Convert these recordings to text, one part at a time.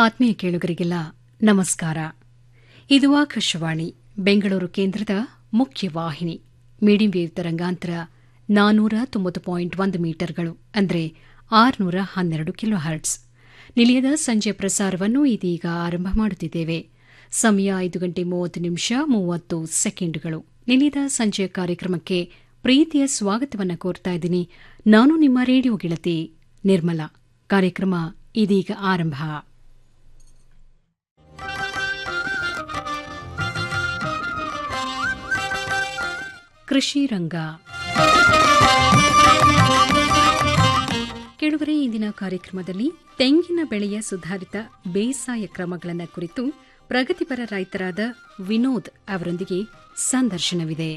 ಆತ್ಮೀಯ ಕೇಳುಗರಿಗೆಲ್ಲ ನಮಸ್ಕಾರ ಇದು ಆಕಾಶವಾಣಿ ಬೆಂಗಳೂರು ಕೇಂದ್ರದ ಮುಖ್ಯ ವಾಹಿನಿ ಮೀಡಿಯಂ ವೇವ್ ತರಂಗಾಂತರ ನಾನೂರ ತೊಂಬತ್ತು ಪಾಯಿಂಟ್ ಒಂದು ಮೀಟರ್ಗಳು ಅಂದರೆ ಆರುನೂರ ಹನ್ನೆರಡು ಕಿಲೋ ಹರ್ಟ್ಸ್ ನಿಲಯದ ಸಂಜೆ ಪ್ರಸಾರವನ್ನು ಇದೀಗ ಆರಂಭ ಮಾಡುತ್ತಿದ್ದೇವೆ ಸಮಯ ಐದು ಗಂಟೆ ಮೂವತ್ತು ನಿಮಿಷ ಮೂವತ್ತು ಸೆಕೆಂಡುಗಳು ನಿಲಯದ ಸಂಜೆಯ ಕಾರ್ಯಕ್ರಮಕ್ಕೆ ಪ್ರೀತಿಯ ಸ್ವಾಗತವನ್ನು ಕೋರ್ತಾ ಇದ್ದೀನಿ ನಾನು ನಿಮ್ಮ ರೇಡಿಯೋ ಗೆಳತಿ ನಿರ್ಮಲಾ ಕಾರ್ಯಕ್ರಮ ಇದೀಗ ಆರಂಭ ಕೃಷಿ ರಂಗ ಕೆಳವರೆ ಇಂದಿನ ಕಾರ್ಯಕ್ರಮದಲ್ಲಿ ತೆಂಗಿನ ಬೆಳೆಯ ಸುಧಾರಿತ ಬೇಸಾಯ ಕ್ರಮಗಳನ್ನು ಕುರಿತು ಪ್ರಗತಿಪರ ರೈತರಾದ ವಿನೋದ್ ಅವರೊಂದಿಗೆ ಸಂದರ್ಶನವಿದೆ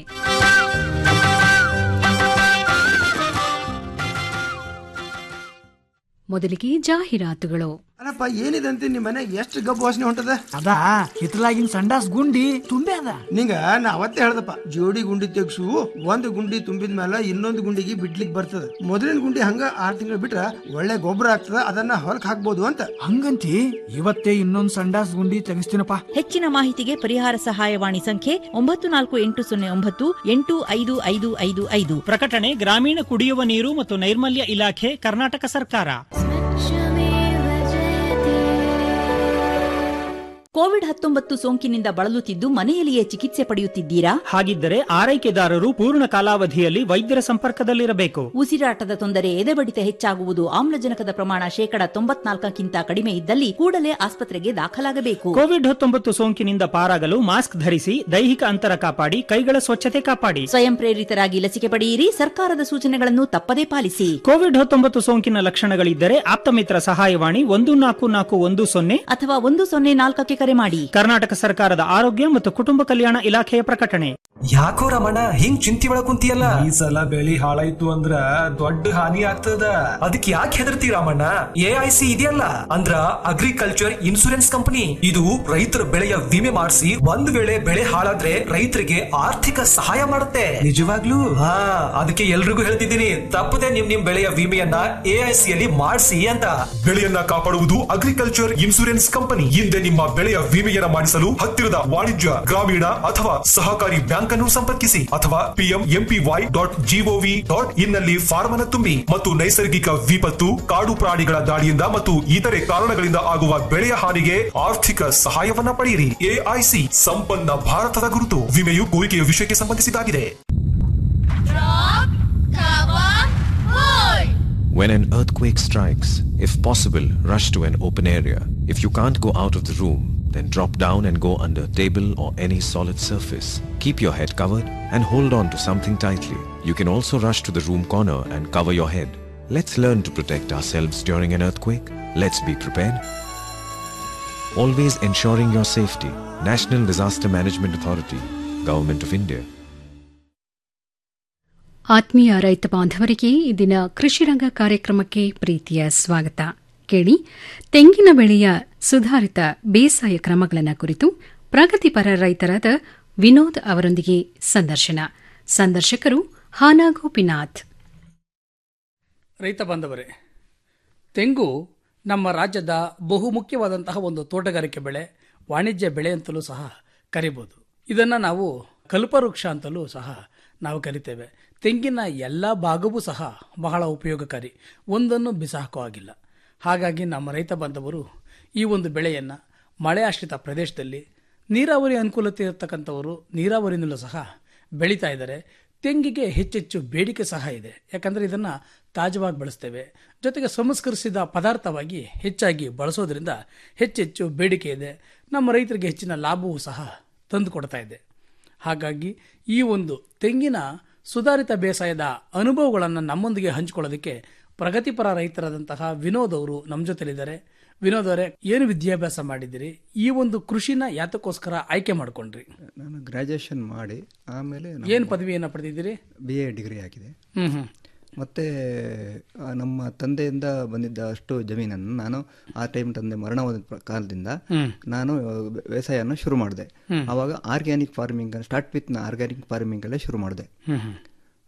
ಮೊದಲಿಗೆ ಜಾಹೀರಾತುಗಳು ಅಲ್ಲಪ್ಪ ಏನಿದೆ ಅಂತ ನಿಮ್ಮ ಮನೆ ಎಷ್ಟು ಗಬ್ಬು ವಾಸನೆ ಹೊಂಟದ ಅದ ಹಿತ್ತಲಾಗಿನ ಸಂಡಾಸ್ ಗುಂಡಿ ತುಂಬೆ ಅದ ನಿಂಗ ನಾ ಅವತ್ತೇ ಹೇಳ್ದಪ್ಪ ಜೋಡಿ ಗುಂಡಿ ತೆಗ್ಸು ಒಂದು ಗುಂಡಿ ತುಂಬಿದ ಮೇಲೆ ಇನ್ನೊಂದು ಗುಂಡಿಗೆ ಬಿಡ್ಲಿಕ್ ಬರ್ತದ ಮೊದಲಿನ ಗುಂಡಿ ಹಂಗ ಆರ್ ತಿಂಗಳು ಬಿಟ್ರ ಒಳ್ಳೆ ಗೊಬ್ಬರ ಆಗ್ತದ ಅದನ್ನ ಹೊಲಕ್ ಹಾಕ್ಬೋದು ಅಂತ ಹಂಗಂತಿ ಇವತ್ತೇ ಇನ್ನೊಂದ್ ಸಂಡಾಸ್ ಗುಂಡಿ ತೆಗಿಸ್ತೀನಪ್ಪ ಹೆಚ್ಚಿನ ಮಾಹಿತಿಗೆ ಪರಿಹಾರ ಸಹಾಯವಾಣಿ ಸಂಖ್ಯೆ ಒಂಬತ್ತು ನಾಲ್ಕು ಎಂಟು ಸೊನ್ನೆ ಒಂಬತ್ತು ಎಂಟು ಐದು ಐದು ಐದು ಐದು ಪ್ರಕಟಣೆ ಗ್ರಾಮೀಣ ಕುಡಿಯುವ ನೀರು ಮತ್ತು ನೈರ್ಮಲ್ಯ ಇಲಾಖೆ ಕರ್ನಾಟಕ ಸರ್ಕಾರ ಕೋವಿಡ್ ಹತ್ತೊಂಬತ್ತು ಸೋಂಕಿನಿಂದ ಬಳಲುತ್ತಿದ್ದು ಮನೆಯಲ್ಲಿಯೇ ಚಿಕಿತ್ಸೆ ಪಡೆಯುತ್ತಿದ್ದೀರಾ ಹಾಗಿದ್ದರೆ ಆರೈಕೆದಾರರು ಪೂರ್ಣ ಕಾಲಾವಧಿಯಲ್ಲಿ ವೈದ್ಯರ ಸಂಪರ್ಕದಲ್ಲಿರಬೇಕು ಉಸಿರಾಟದ ತೊಂದರೆ ಎದೆಬಡಿತ ಹೆಚ್ಚಾಗುವುದು ಆಮ್ಲಜನಕದ ಪ್ರಮಾಣ ಶೇಕಡ ತೊಂಬತ್ನಾಲ್ಕಕ್ಕಿಂತ ಕಡಿಮೆ ಇದ್ದಲ್ಲಿ ಕೂಡಲೇ ಆಸ್ಪತ್ರೆಗೆ ದಾಖಲಾಗಬೇಕು ಕೋವಿಡ್ ಹತ್ತೊಂಬತ್ತು ಸೋಂಕಿನಿಂದ ಪಾರಾಗಲು ಮಾಸ್ಕ್ ಧರಿಸಿ ದೈಹಿಕ ಅಂತರ ಕಾಪಾಡಿ ಕೈಗಳ ಸ್ವಚ್ಛತೆ ಕಾಪಾಡಿ ಸ್ವಯಂ ಪ್ರೇರಿತರಾಗಿ ಲಸಿಕೆ ಪಡೆಯಿರಿ ಸರ್ಕಾರದ ಸೂಚನೆಗಳನ್ನು ತಪ್ಪದೇ ಪಾಲಿಸಿ ಕೋವಿಡ್ ಹತ್ತೊಂಬತ್ತು ಸೋಂಕಿನ ಲಕ್ಷಣಗಳಿದ್ದರೆ ಆಪ್ತಮಿತ್ರ ಸಹಾಯವಾಣಿ ಒಂದು ನಾಲ್ಕು ನಾಲ್ಕು ಒಂದು ಸೊನ್ನೆ ಅಥವಾ ಒಂದು ಸೊನ್ನೆ ನಾಲ್ಕಕ್ಕೆ ಕರೆ ಮಾಡಿ ಕರ್ನಾಟಕ ಸರ್ಕಾರದ ಆರೋಗ್ಯ ಮತ್ತು ಕುಟುಂಬ ಕಲ್ಯಾಣ ಇಲಾಖೆಯ ಪ್ರಕಟಣೆ ಯಾಕೋ ರಮಣ ಹಿಂಗ್ ಚಿಂತಿ ಒಳಗ್ ಕುಂತಿಯಲ್ಲ ಈ ಸಲ ಬೆಳಿ ಹಾಳಾಯ್ತು ಅಂದ್ರ ದೊಡ್ಡ ಹಾನಿ ಆಗ್ತದ ಅದಕ್ಕೆ ಯಾಕೆ ಹೆದರ್ತಿ ರಾಮಣ್ಣ ಎ ಐ ಸಿ ಇದೆಯಲ್ಲ ಅಂದ್ರ ಅಗ್ರಿಕಲ್ಚರ್ ಇನ್ಸೂರೆನ್ಸ್ ಕಂಪನಿ ಇದು ರೈತರ ಬೆಳೆಯ ವಿಮೆ ಮಾಡಿಸಿ ಒಂದ್ ವೇಳೆ ಬೆಳೆ ಹಾಳಾದ್ರೆ ರೈತರಿಗೆ ಆರ್ಥಿಕ ಸಹಾಯ ಮಾಡುತ್ತೆ ನಿಜವಾಗ್ಲೂ ಹಾ ಅದಕ್ಕೆ ಎಲ್ರಿಗೂ ಹೇಳ್ತಿದ್ದೀನಿ ತಪ್ಪದೆ ನಿಮ್ ನಿಮ್ ಬೆಳೆಯ ವಿಮೆಯನ್ನ ಎ ಐ ಸಿ ಅಲ್ಲಿ ಮಾಡಿಸಿ ಅಂತ ಬೆಳೆಯನ್ನ ಕಾಪಾಡುವುದು ಅಗ್ರಿಕಲ್ಚರ್ ಇನ್ಸೂರೆನ್ಸ್ ಕಂಪನಿ ಹಿಂದೆ ನಿಮ್ಮ ಬೆಳೆಯ ವಿಮೆಯನ್ನ ಮಾಡಿಸಲು ಹತ್ತಿರದ ವಾಣಿಜ್ಯ ಗ್ರಾಮೀಣ ಅಥವಾ ಸಹಕಾರಿ ಬ್ಯಾಂಕ್ ಅನ್ನು ಸಂಪರ್ಕಿಸಿ ಅಥವಾ PM MPY dot GOV dot in ನಲ್ಲಿ ಫಾರ್ಮ್ ಅನ್ನು ತುಂಬಿ ಮತ್ತು ನೈಸರ್ಗಿಕ ವಿಪತ್ತು ಕಾಡು ಪ್ರಾಣಿಗಳ ದಾಳಿಯಿಂದ ಮತ್ತು ಇತರೆ ಕಾರಣಗಳಿಂದ ಆಗುವ ಬೆಳೆಯ ಹಾನಿಗೆ ಆರ್ಥಿಕ ಸಹಾಯವನ್ನ ಪಡೆಯಿರಿ ಎಐಸಿ ಸಂಪನ್ನ ಭಾರತದ ಗುರುತು ವಿಮೆಯು ಕೋರಿಕೆಯ ವಿಷಯಕ್ಕೆ ಸಂಬಂಧಿಸಿದಾಗಿದೆ When an earthquake strikes, if possible, rush to an open area. If you can't go out of the room, then drop down and go under a table or any solid surface. Keep your head covered and hold on to something tightly. You can also rush to the room corner and cover your head. Let's learn to protect ourselves during an earthquake. Let's be prepared. Always ensuring your safety. National Disaster Management Authority, Government of India. ಆತ್ಮೀಯ ರೈತ ಬಾಂಧವರಿಗೆ ಇಂದಿನ ಕೃಷಿರಂಗ ಕಾರ್ಯಕ್ರಮಕ್ಕೆ ಪ್ರೀತಿಯ ಸ್ವಾಗತ ಕೇಳಿ ತೆಂಗಿನ ಬೆಳೆಯ ಸುಧಾರಿತ ಬೇಸಾಯ ಕ್ರಮಗಳನ್ನು ಕುರಿತು ಪ್ರಗತಿಪರ ರೈತರಾದ ವಿನೋದ್ ಅವರೊಂದಿಗೆ ಸಂದರ್ಶನ ಸಂದರ್ಶಕರು ಹಾನಾ ಗೋಪಿನಾಥ್ ರೈತ ಬಾಂಧವರೇ ತೆಂಗು ನಮ್ಮ ರಾಜ್ಯದ ಬಹುಮುಖ್ಯವಾದಂತಹ ಒಂದು ತೋಟಗಾರಿಕೆ ಬೆಳೆ ವಾಣಿಜ್ಯ ಬೆಳೆ ಅಂತಲೂ ಸಹ ಕರಿಬೋದು ಇದನ್ನು ನಾವು ಕಲ್ಪವೃಕ್ಷ ಅಂತಲೂ ಸಹ ನಾವು ಕರಿತೇವೆ ತೆಂಗಿನ ಎಲ್ಲ ಭಾಗವೂ ಸಹ ಬಹಳ ಉಪಯೋಗಕಾರಿ ಒಂದನ್ನು ಬಿಸಾಕೋ ಆಗಿಲ್ಲ ಹಾಗಾಗಿ ನಮ್ಮ ರೈತ ಬಾಂಧವರು ಈ ಒಂದು ಬೆಳೆಯನ್ನು ಮಳೆ ಆಶ್ರಿತ ಪ್ರದೇಶದಲ್ಲಿ ನೀರಾವರಿ ಅನುಕೂಲತೆ ಇರತಕ್ಕಂಥವರು ನೀರಾವರಿನಲ್ಲೂ ಸಹ ಬೆಳೀತಾ ಇದ್ದಾರೆ ತೆಂಗಿಗೆ ಹೆಚ್ಚೆಚ್ಚು ಬೇಡಿಕೆ ಸಹ ಇದೆ ಯಾಕಂದರೆ ಇದನ್ನು ತಾಜವಾಗಿ ಬಳಸ್ತೇವೆ ಜೊತೆಗೆ ಸಂಸ್ಕರಿಸಿದ ಪದಾರ್ಥವಾಗಿ ಹೆಚ್ಚಾಗಿ ಬಳಸೋದ್ರಿಂದ ಹೆಚ್ಚೆಚ್ಚು ಬೇಡಿಕೆ ಇದೆ ನಮ್ಮ ರೈತರಿಗೆ ಹೆಚ್ಚಿನ ಲಾಭವೂ ಸಹ ತಂದು ಕೊಡ್ತಾ ಇದೆ ಹಾಗಾಗಿ ಈ ಒಂದು ತೆಂಗಿನ ಸುಧಾರಿತ ಬೇಸಾಯದ ಅನುಭವಗಳನ್ನು ನಮ್ಮೊಂದಿಗೆ ಹಂಚಿಕೊಳ್ಳೋದಕ್ಕೆ ಪ್ರಗತಿಪರ ರೈತರಾದಂತಹ ವಿನೋದ್ ಅವರು ನಮ್ಮ ಜೊತೆಲಿದ್ದಾರೆ ವಿನೋದ್ ಅವರೇ ಏನು ವಿದ್ಯಾಭ್ಯಾಸ ಮಾಡಿದ್ದೀರಿ ಈ ಒಂದು ಕೃಷಿನ ಯಾತಕ್ಕೋಸ್ಕರ ಆಯ್ಕೆ ಮಾಡ್ಕೊಂಡ್ರಿ ನಾನು ಗ್ರ್ಯಾಜುಯೇಷನ್ ಮಾಡಿ ಆಮೇಲೆ ಏನು ಪದವಿಯನ್ನು ಪಡೆದಿದ್ದೀರಿ ಬಿ ಎ ಡಿಗ್ರಿ ಆಗಿದೆ ಹ್ಮ್ ಹ್ಮ್ ಮತ್ತು ಆ, ನಮ್ಮ ತಂದೆಯಿಂದ ಬಂದಿದ್ದ ಅಷ್ಟು ಜಮೀನನ್ನು ನಾನು ಆ ಟೈಮ್ ತಂದೆ ಮರಣ ಹೋದ ಪ್ರ- ಕಾಲದಿಂದ ಹ್ಮ್. ನಾನು ವ್ಯವಸಾಯನ ಶುರು ಮಾಡಿದೆ ಹ್ಮ್. ಆವಾಗ organic farming start with organic farming ಅಲ್ಲೇ ಶುರು ಮಾಡಿದೆ ಹ್ಮ್ ಹ್ಮ್.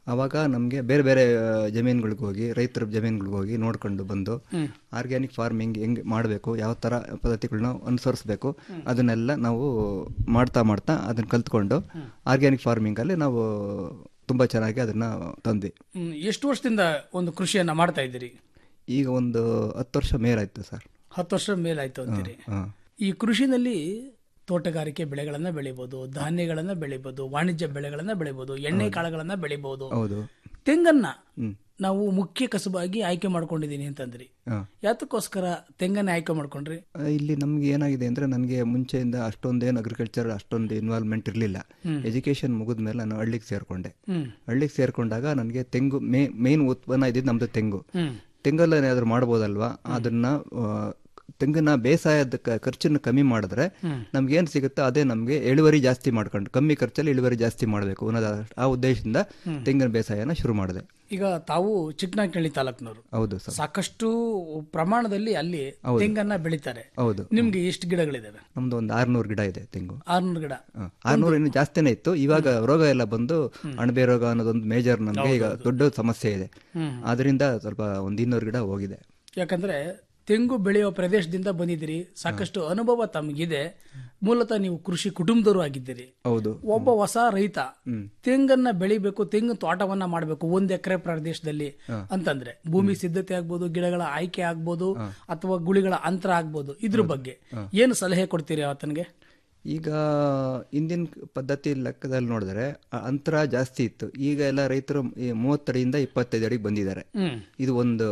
ಆವಾಗ ನಮಗೆ ಬೇರೆ ಬೇರೆ ಜಮೀನುಗಳಿಗೆ ಹೋಗಿ ರೈತರ ಜಮೀನುಗಳಿಗೆ ಹೋಗಿ ನೋಡ್ಕೊಂಡು ಬಂದು ಹ್ಮ್. ಆರ್ಗ್ಯಾನಿಕ್ ಫಾರ್ಮಿಂಗ್ ಹೆಂಗೆ ಮಾಡಬೇಕು ಯಾವ ಥರ ಪದ್ಧತಿಗಳನ್ನ ಅನುಸರಿಸಬೇಕು ಅದನ್ನೆಲ್ಲ ನಾವು ಮಾಡ್ತಾ ಮಾಡ್ತಾ ಅದನ್ನ ಕಲ್ತ್ಕೊಂಡು ಆರ್ಗ್ಯಾನಿಕ್ ಫಾರ್ಮಿಂಗಲ್ಲಿ ನಾವು ತುಂಬ ಚೆನ್ನಾಗಿ ಅದನ್ನು ತಂದ್ವಿ ಹ್ಮ್, ಎಷ್ಟು ವರ್ಷದಿಂದ ಒಂದು ಕೃಷಿಯನ್ನ ಮಾಡ್ತಾ ಇದ್ದೀರಿ ಈಗ ಒಂದು ಹತ್ತು ವರ್ಷ ಮೇಲಾಯ್ತು ಸರ್ ಹತ್ತು ವರ್ಷ ಮೇಲಾಯ್ತು ಅಂತೀರಿ ಹಾಂ ಈ ಕೃಷಿನಲ್ಲಿ ತೋಟಗಾರಿಕೆ ಬೆಳೆಗಳನ್ನ ಬೆಳಿಬಹುದು ಧಾನ್ಯಗಳನ್ನ ಬೆಳಿಬಹುದು ವಾಣಿಜ್ಯ ಬೆಳೆಗಳನ್ನ ಬೆಳಿಬಹುದು ಎಣ್ಣೆ ಕಾಳುಗಳನ್ನ ಬೆಳಿಬಹುದು ಹೌದು ತೆಂಗನ್ನ ಹ್ಮ್. ನಾವು ಮುಖ್ಯ ಕಸುಬಾಗಿ ಆಯ್ಕೆ ಮಾಡ್ಕೊಂಡಿದೀನಿ ಅಂತಂದ್ರಿ ಹಾಂ ಯಾತಕ್ಕೋಸ್ಕರ ತೆಂಗನ್ನ ಆಯ್ಕೆ ಮಾಡ್ಕೊಂಡ್ರಿ ಇಲ್ಲಿ ನಮ್ಗೆ ಏನಾಗಿದೆ ಅಂದ್ರೆ ನನಗೆ ಮುಂಚೆಯಿಂದ ಅಷ್ಟೊಂದೇನು ಅಗ್ರಿಕಲ್ಚರ್ ಅಷ್ಟೊಂದು ಇನ್ವಾಲ್ವ್ಮೆಂಟ್ ಇರಲಿಲ್ಲ ಹ್ಮ್. ಎಜುಕೇಶನ್ ಮುಗಿದ್ಮೇಲೆ ನಾನು ಹಳ್ಳಿಗೆ ಸೇರ್ಕೊಂಡೆ ಹ್ಮ್. ಹಳ್ಳಿಗೆ ಸೇರ್ಕೊಂಡಾಗ ನನಗೆ ತೆಂಗು ಮೇ ಮೇನ್ ಉತ್ಪನ್ನ ಇದ್ದಿದ್ದು ನಮ್ದು ತೆಂಗು ಹ್ಮ್. ತೆಂಗಲ್ಲಿ ಏನಾದ್ರು ಮಾಡ್ಬೋದಲ್ವಾ ಅದನ್ನ ಆ, ತೆಂಗಿನ ಬೇಸಾಯದ ಕ- ಖರ್ಚನ್ನು ಕಮ್ಮಿ ಮಾಡಿದ್ರೆ ಹ್ಮ್. ನಮ್ಗೇನು ಸಿಗುತ್ತೋ ಅದೇ ನಮಗೆ ಇಳುವರಿ ಜಾಸ್ತಿ ಮಾಡ್ಕೊಂಡು ಕಮ್ಮಿ ಖರ್ಚಲ್ಲಿ ಇಳುವರಿ ಜಾಸ್ತಿ ಮಾಡಬೇಕು ಅನ್ನೋದು ಆ ಉದ್ದೇಶದಿಂದ ಹ್ಮ್. ತೆಂಗಿನ ಬೇಸಾಯನ ಶುರು ಮಾಡಿದೆ ಈಗ ತಾವು ಚಿಕ್ಕನಾಗ್ನಳ್ಳಿ ತಾಲೂಕ್ನವರು ಹೌದು ಸರ್ ಸಾಕಷ್ಟು ಪ್ರಮಾಣದಲ್ಲಿ ಅಲ್ಲಿ ಹೌದು. ತೆಂಗನ್ನ ಬೆಳಿತಾರೆ ಹೌದು ನಿಮ್ಗೆ ಎಷ್ಟು ಗಿಡಗಳಿದಾವೆ ನಮ್ದು ಒಂದು ಆರ್ನೂರು ಗಿಡ ಇದೆ ತೆಂಗು ಆರ್ನೂರು ಗಿಡ ಆರ್ನೂರು ಇನ್ನು ಜಾಸ್ತಿನೇ ಇತ್ತು ಇವಾಗ ರೋಗ ಎಲ್ಲ ಬಂದು ಅಣಬೆ ರೋಗ ಅನ್ನೋದೊಂದು ಮೇಜರ್ ನಮಗೆ ಈಗ ದೊಡ್ಡ ಸಮಸ್ಯೆ ಇದೆ ಹ್ಮ್. ಅದರಿಂದ ಸ್ವಲ್ಪ ಒಂದು ಇನ್ನೂರು ಗಿಡ ಹೋಗಿದೆ ಯಾಕಂದ್ರೆ ತೆಂಗು ಬೆಳೆಯುವ ಪ್ರದೇಶದಿಂದ ಬಂದಿದ್ದೀರಿ ಸಾಕಷ್ಟು ಅನುಭವ ತಮಗಿದೆ ಮೂಲತಃ ನೀವು ಕೃಷಿ ಕುಟುಂಬದವರು ಆಗಿದ್ದೀರಿ ಹೌದು ಒಬ್ಬ ಹೊಸ ರೈತ ಹ್ಮ್. ತೆಂಗನ್ನ ಬೆಳಿಬೇಕು ತೆಂಗು ತೋಟವನ್ನ ಮಾಡಬೇಕು ಒಂದ್ ಎಕರೆ ಪ್ರದೇಶದಲ್ಲಿ ಹಾ. ಅಂತಂದ್ರೆ ಭೂಮಿ ಸಿದ್ಧತೆ ಆಗ್ಬೋದು ಗಿಡಗಳ ಆಯ್ಕೆ ಆಗ್ಬೋದು ಅಥವಾ ಗುಳಿಗಳ ಅಂತರ ಆಗ್ಬೋದು ಇದ್ರ ಬಗ್ಗೆ ಏನು ಸಲಹೆ ಕೊಡ್ತೀರಿ ಆತನಿಗೆ ಈಗ ಹಿಂದಿನ ಪದ್ಧತಿ ಲೆಕ್ಕದಲ್ಲಿ ನೋಡಿದ್ರೆ ಆ ಅಂತರ ಜಾಸ್ತಿ ಇತ್ತು ಈಗ ಎಲ್ಲ ರೈತರು ಈ ಮೂವತ್ತಡಿಯಿಂದ ಇಪ್ಪತ್ತೈದು ಅಡಿಗೆ ಬಂದಿದ್ದಾರೆ ಹ್ಮ್. ಇದು ಒಂದು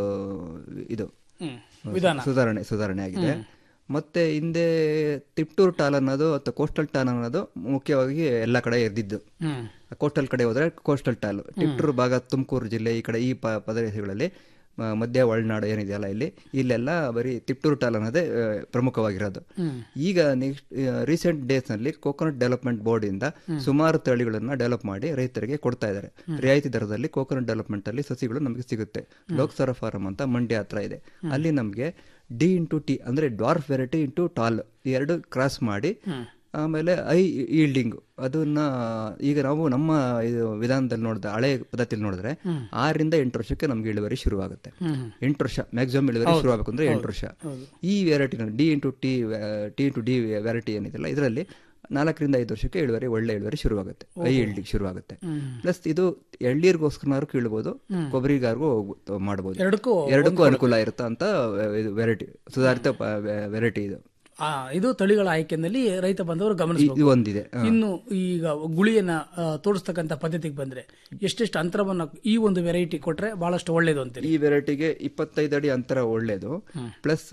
ಇದು ಹ್ಮ್. ವಿಧಾನ. ಸುಧಾರಣೆ ಸುಧಾರಣೆ ಆಗಿದೆ ಮತ್ತೆ ಹಿಂದೆ ತಿಪ್ಟೂರ್ ಟಾಲ್ ಅನ್ನೋದು ಅಥವಾ ಕೋಸ್ಟಲ್ ಟಾಲ್ ಅನ್ನೋದು ಮುಖ್ಯವಾಗಿ ಎಲ್ಲ ಕಡೆ ಎದ್ದಿದ್ದು ಹ್ಮ್. ಕೋಸ್ಟಲ್ ಕಡೆ ಹೋದ್ರೆ ಕೋಸ್ಟಲ್ ಟಾಲ್ ಟಿಪ್ಟೂರ್ ಭಾಗ ತುಮಕೂರು ಜಿಲ್ಲೆ ಈ ಕಡೆ ಈ ಪ- ಪ್ರದೇಶಗಳಲ್ಲಿ ಮ- ಮಧ್ಯ ಒಳನಾಡು ಏನಿದೆಯಲ್ಲ ಇಲ್ಲಿ ಇಲ್ಲೆಲ್ಲ ಬರೀ ತಿಪ್ಟೂರು ಟಾಲ್ ಅನ್ನೋದೇ ಆ, ಪ್ರಮುಖವಾಗಿರೋದು ಹ್ಮ್. ಈಗ ನೆಕ್ಸ್ಟ್ ರೀಸೆಂಟ್ ಡೇಸ್ ನಲ್ಲಿ ಕೋಕೋನಟ್ ಡೆವಲಪ್ಮೆಂಟ್ ಬೋರ್ಡ್ ಇಂದ ಸುಮಾರು ತಳಿಗಳನ್ನ ಡೆವಲಪ್ ಮಾಡಿ ರೈತರಿಗೆ ಕೊಡ್ತಾ ಇದ್ದಾರೆ ರಿಯಾಯಿತಿ ದರದಲ್ಲಿ ಕೋಕೋನಟ್ ಡೆವಲಪ್ಮೆಂಟ್ ಅಲ್ಲಿ ಸಸಿಗಳು ನಮಗೆ ಸಿಗುತ್ತೆ ಲೋಕಸರ ಫಾರಂ ಅಂತ ಮಂಡ್ಯ ಹತ್ರ ಇದೆ ಅಲ್ಲಿ ನಮಗೆ ಡಿ ಇಂಟು ಟಿ ಅಂದ್ರೆ ಡ್ವಾರ್ಫ್ ವೆರೈಟಿ ಇಂಟು ಟಾಲ್ ಈ ಎರಡು ಕ್ರಾಸ್ ಮಾಡಿ ಆಮೇಲೆ ಐ ಈಲ್ಡಿಂಗ್ ಅದನ್ನ ಈಗ ನಾವು ನಮ್ಮ ಇದು ವಿಧಾನದಲ್ಲಿ ನೋಡಿದ್ರೆ ಹಳೆ ಪದ್ಧತಿಯಲ್ಲಿ ನೋಡಿದ್ರೆ ಆರರಿಂದ ಎಂಟು ವರ್ಷಕ್ಕೆ ನಮ್ಗೆ ಇಳುವರಿ ಶುರುವಾಗುತ್ತೆ ಎಂಟು ವರ್ಷ ಮ್ಯಾಕ್ಸಿಮಮ್ ಇಳುವರಿ ಶುರುವಾಗಬೇಕು ಅಂದ್ರೆ ಎಂಟು ವರ್ಷ ಈ variety D into T T into D variety ಏನಿದೆಯಲ್ಲ ಇದರಲ್ಲಿ ನಾಲ್ಕರಿಂದ ಐದು ವರ್ಷಕ್ಕೆ ಇಳುವರಿ ಒಳ್ಳೆ ಇಳುವರಿ ಶುರುವಾಗುತ್ತೆ ಐ ಇಲ್ಡಿಂಗ್ ಶುರುವಾಗುತ್ತೆ ಪ್ಲಸ್ ಇದು ಎಳ್ನೀರ್ಗೋಸ್ಕರನಾದ್ರು ಕೀಳ್ಬೋದು ಕೊಬ್ಬರಿಗಾರ್ಗೂ ಮಾಡ್ಬೋದು ಎರಡಕ್ಕೂ ಎರಡಕ್ಕೂ ಅನುಕೂಲ ಇರುತ್ತಾ ಅಂತ ವೆರೈಟಿ ಸುಧಾರಿತ ವೆರೈಟಿ ಇದು ಆ ಇದು ತಳಿಗಳ ಆಯ್ಕೆಯಲ್ಲಿ ರೈತ ಬಂದವರು ಇದು ಗಮನಿಸಬೇಕು ಒಂದಿದೆ ಹ. ಇನ್ನು ಈಗ ಗುಳಿಯನ್ನ ಆ, ತೋರಿಸ್ತಕ್ಕಂಥ ಪದ್ಧತಿಗೆ ಬಂದ್ರೆ ಎಷ್ಟೆಷ್ಟು ಅಂತರವನ್ನ ಈ ಒಂದು ವೆರೈಟಿ ಕೊಟ್ರೆ ಬಹಳಷ್ಟು ಒಳ್ಳೇದು ಅಂತೀರಿ ಈ ವೆರೈಟಿಗೆ ಇಪ್ಪತ್ತೈದು ಅಡಿ ಅಂತರ ಒಳ್ಳೇದು ಪ್ಲಸ್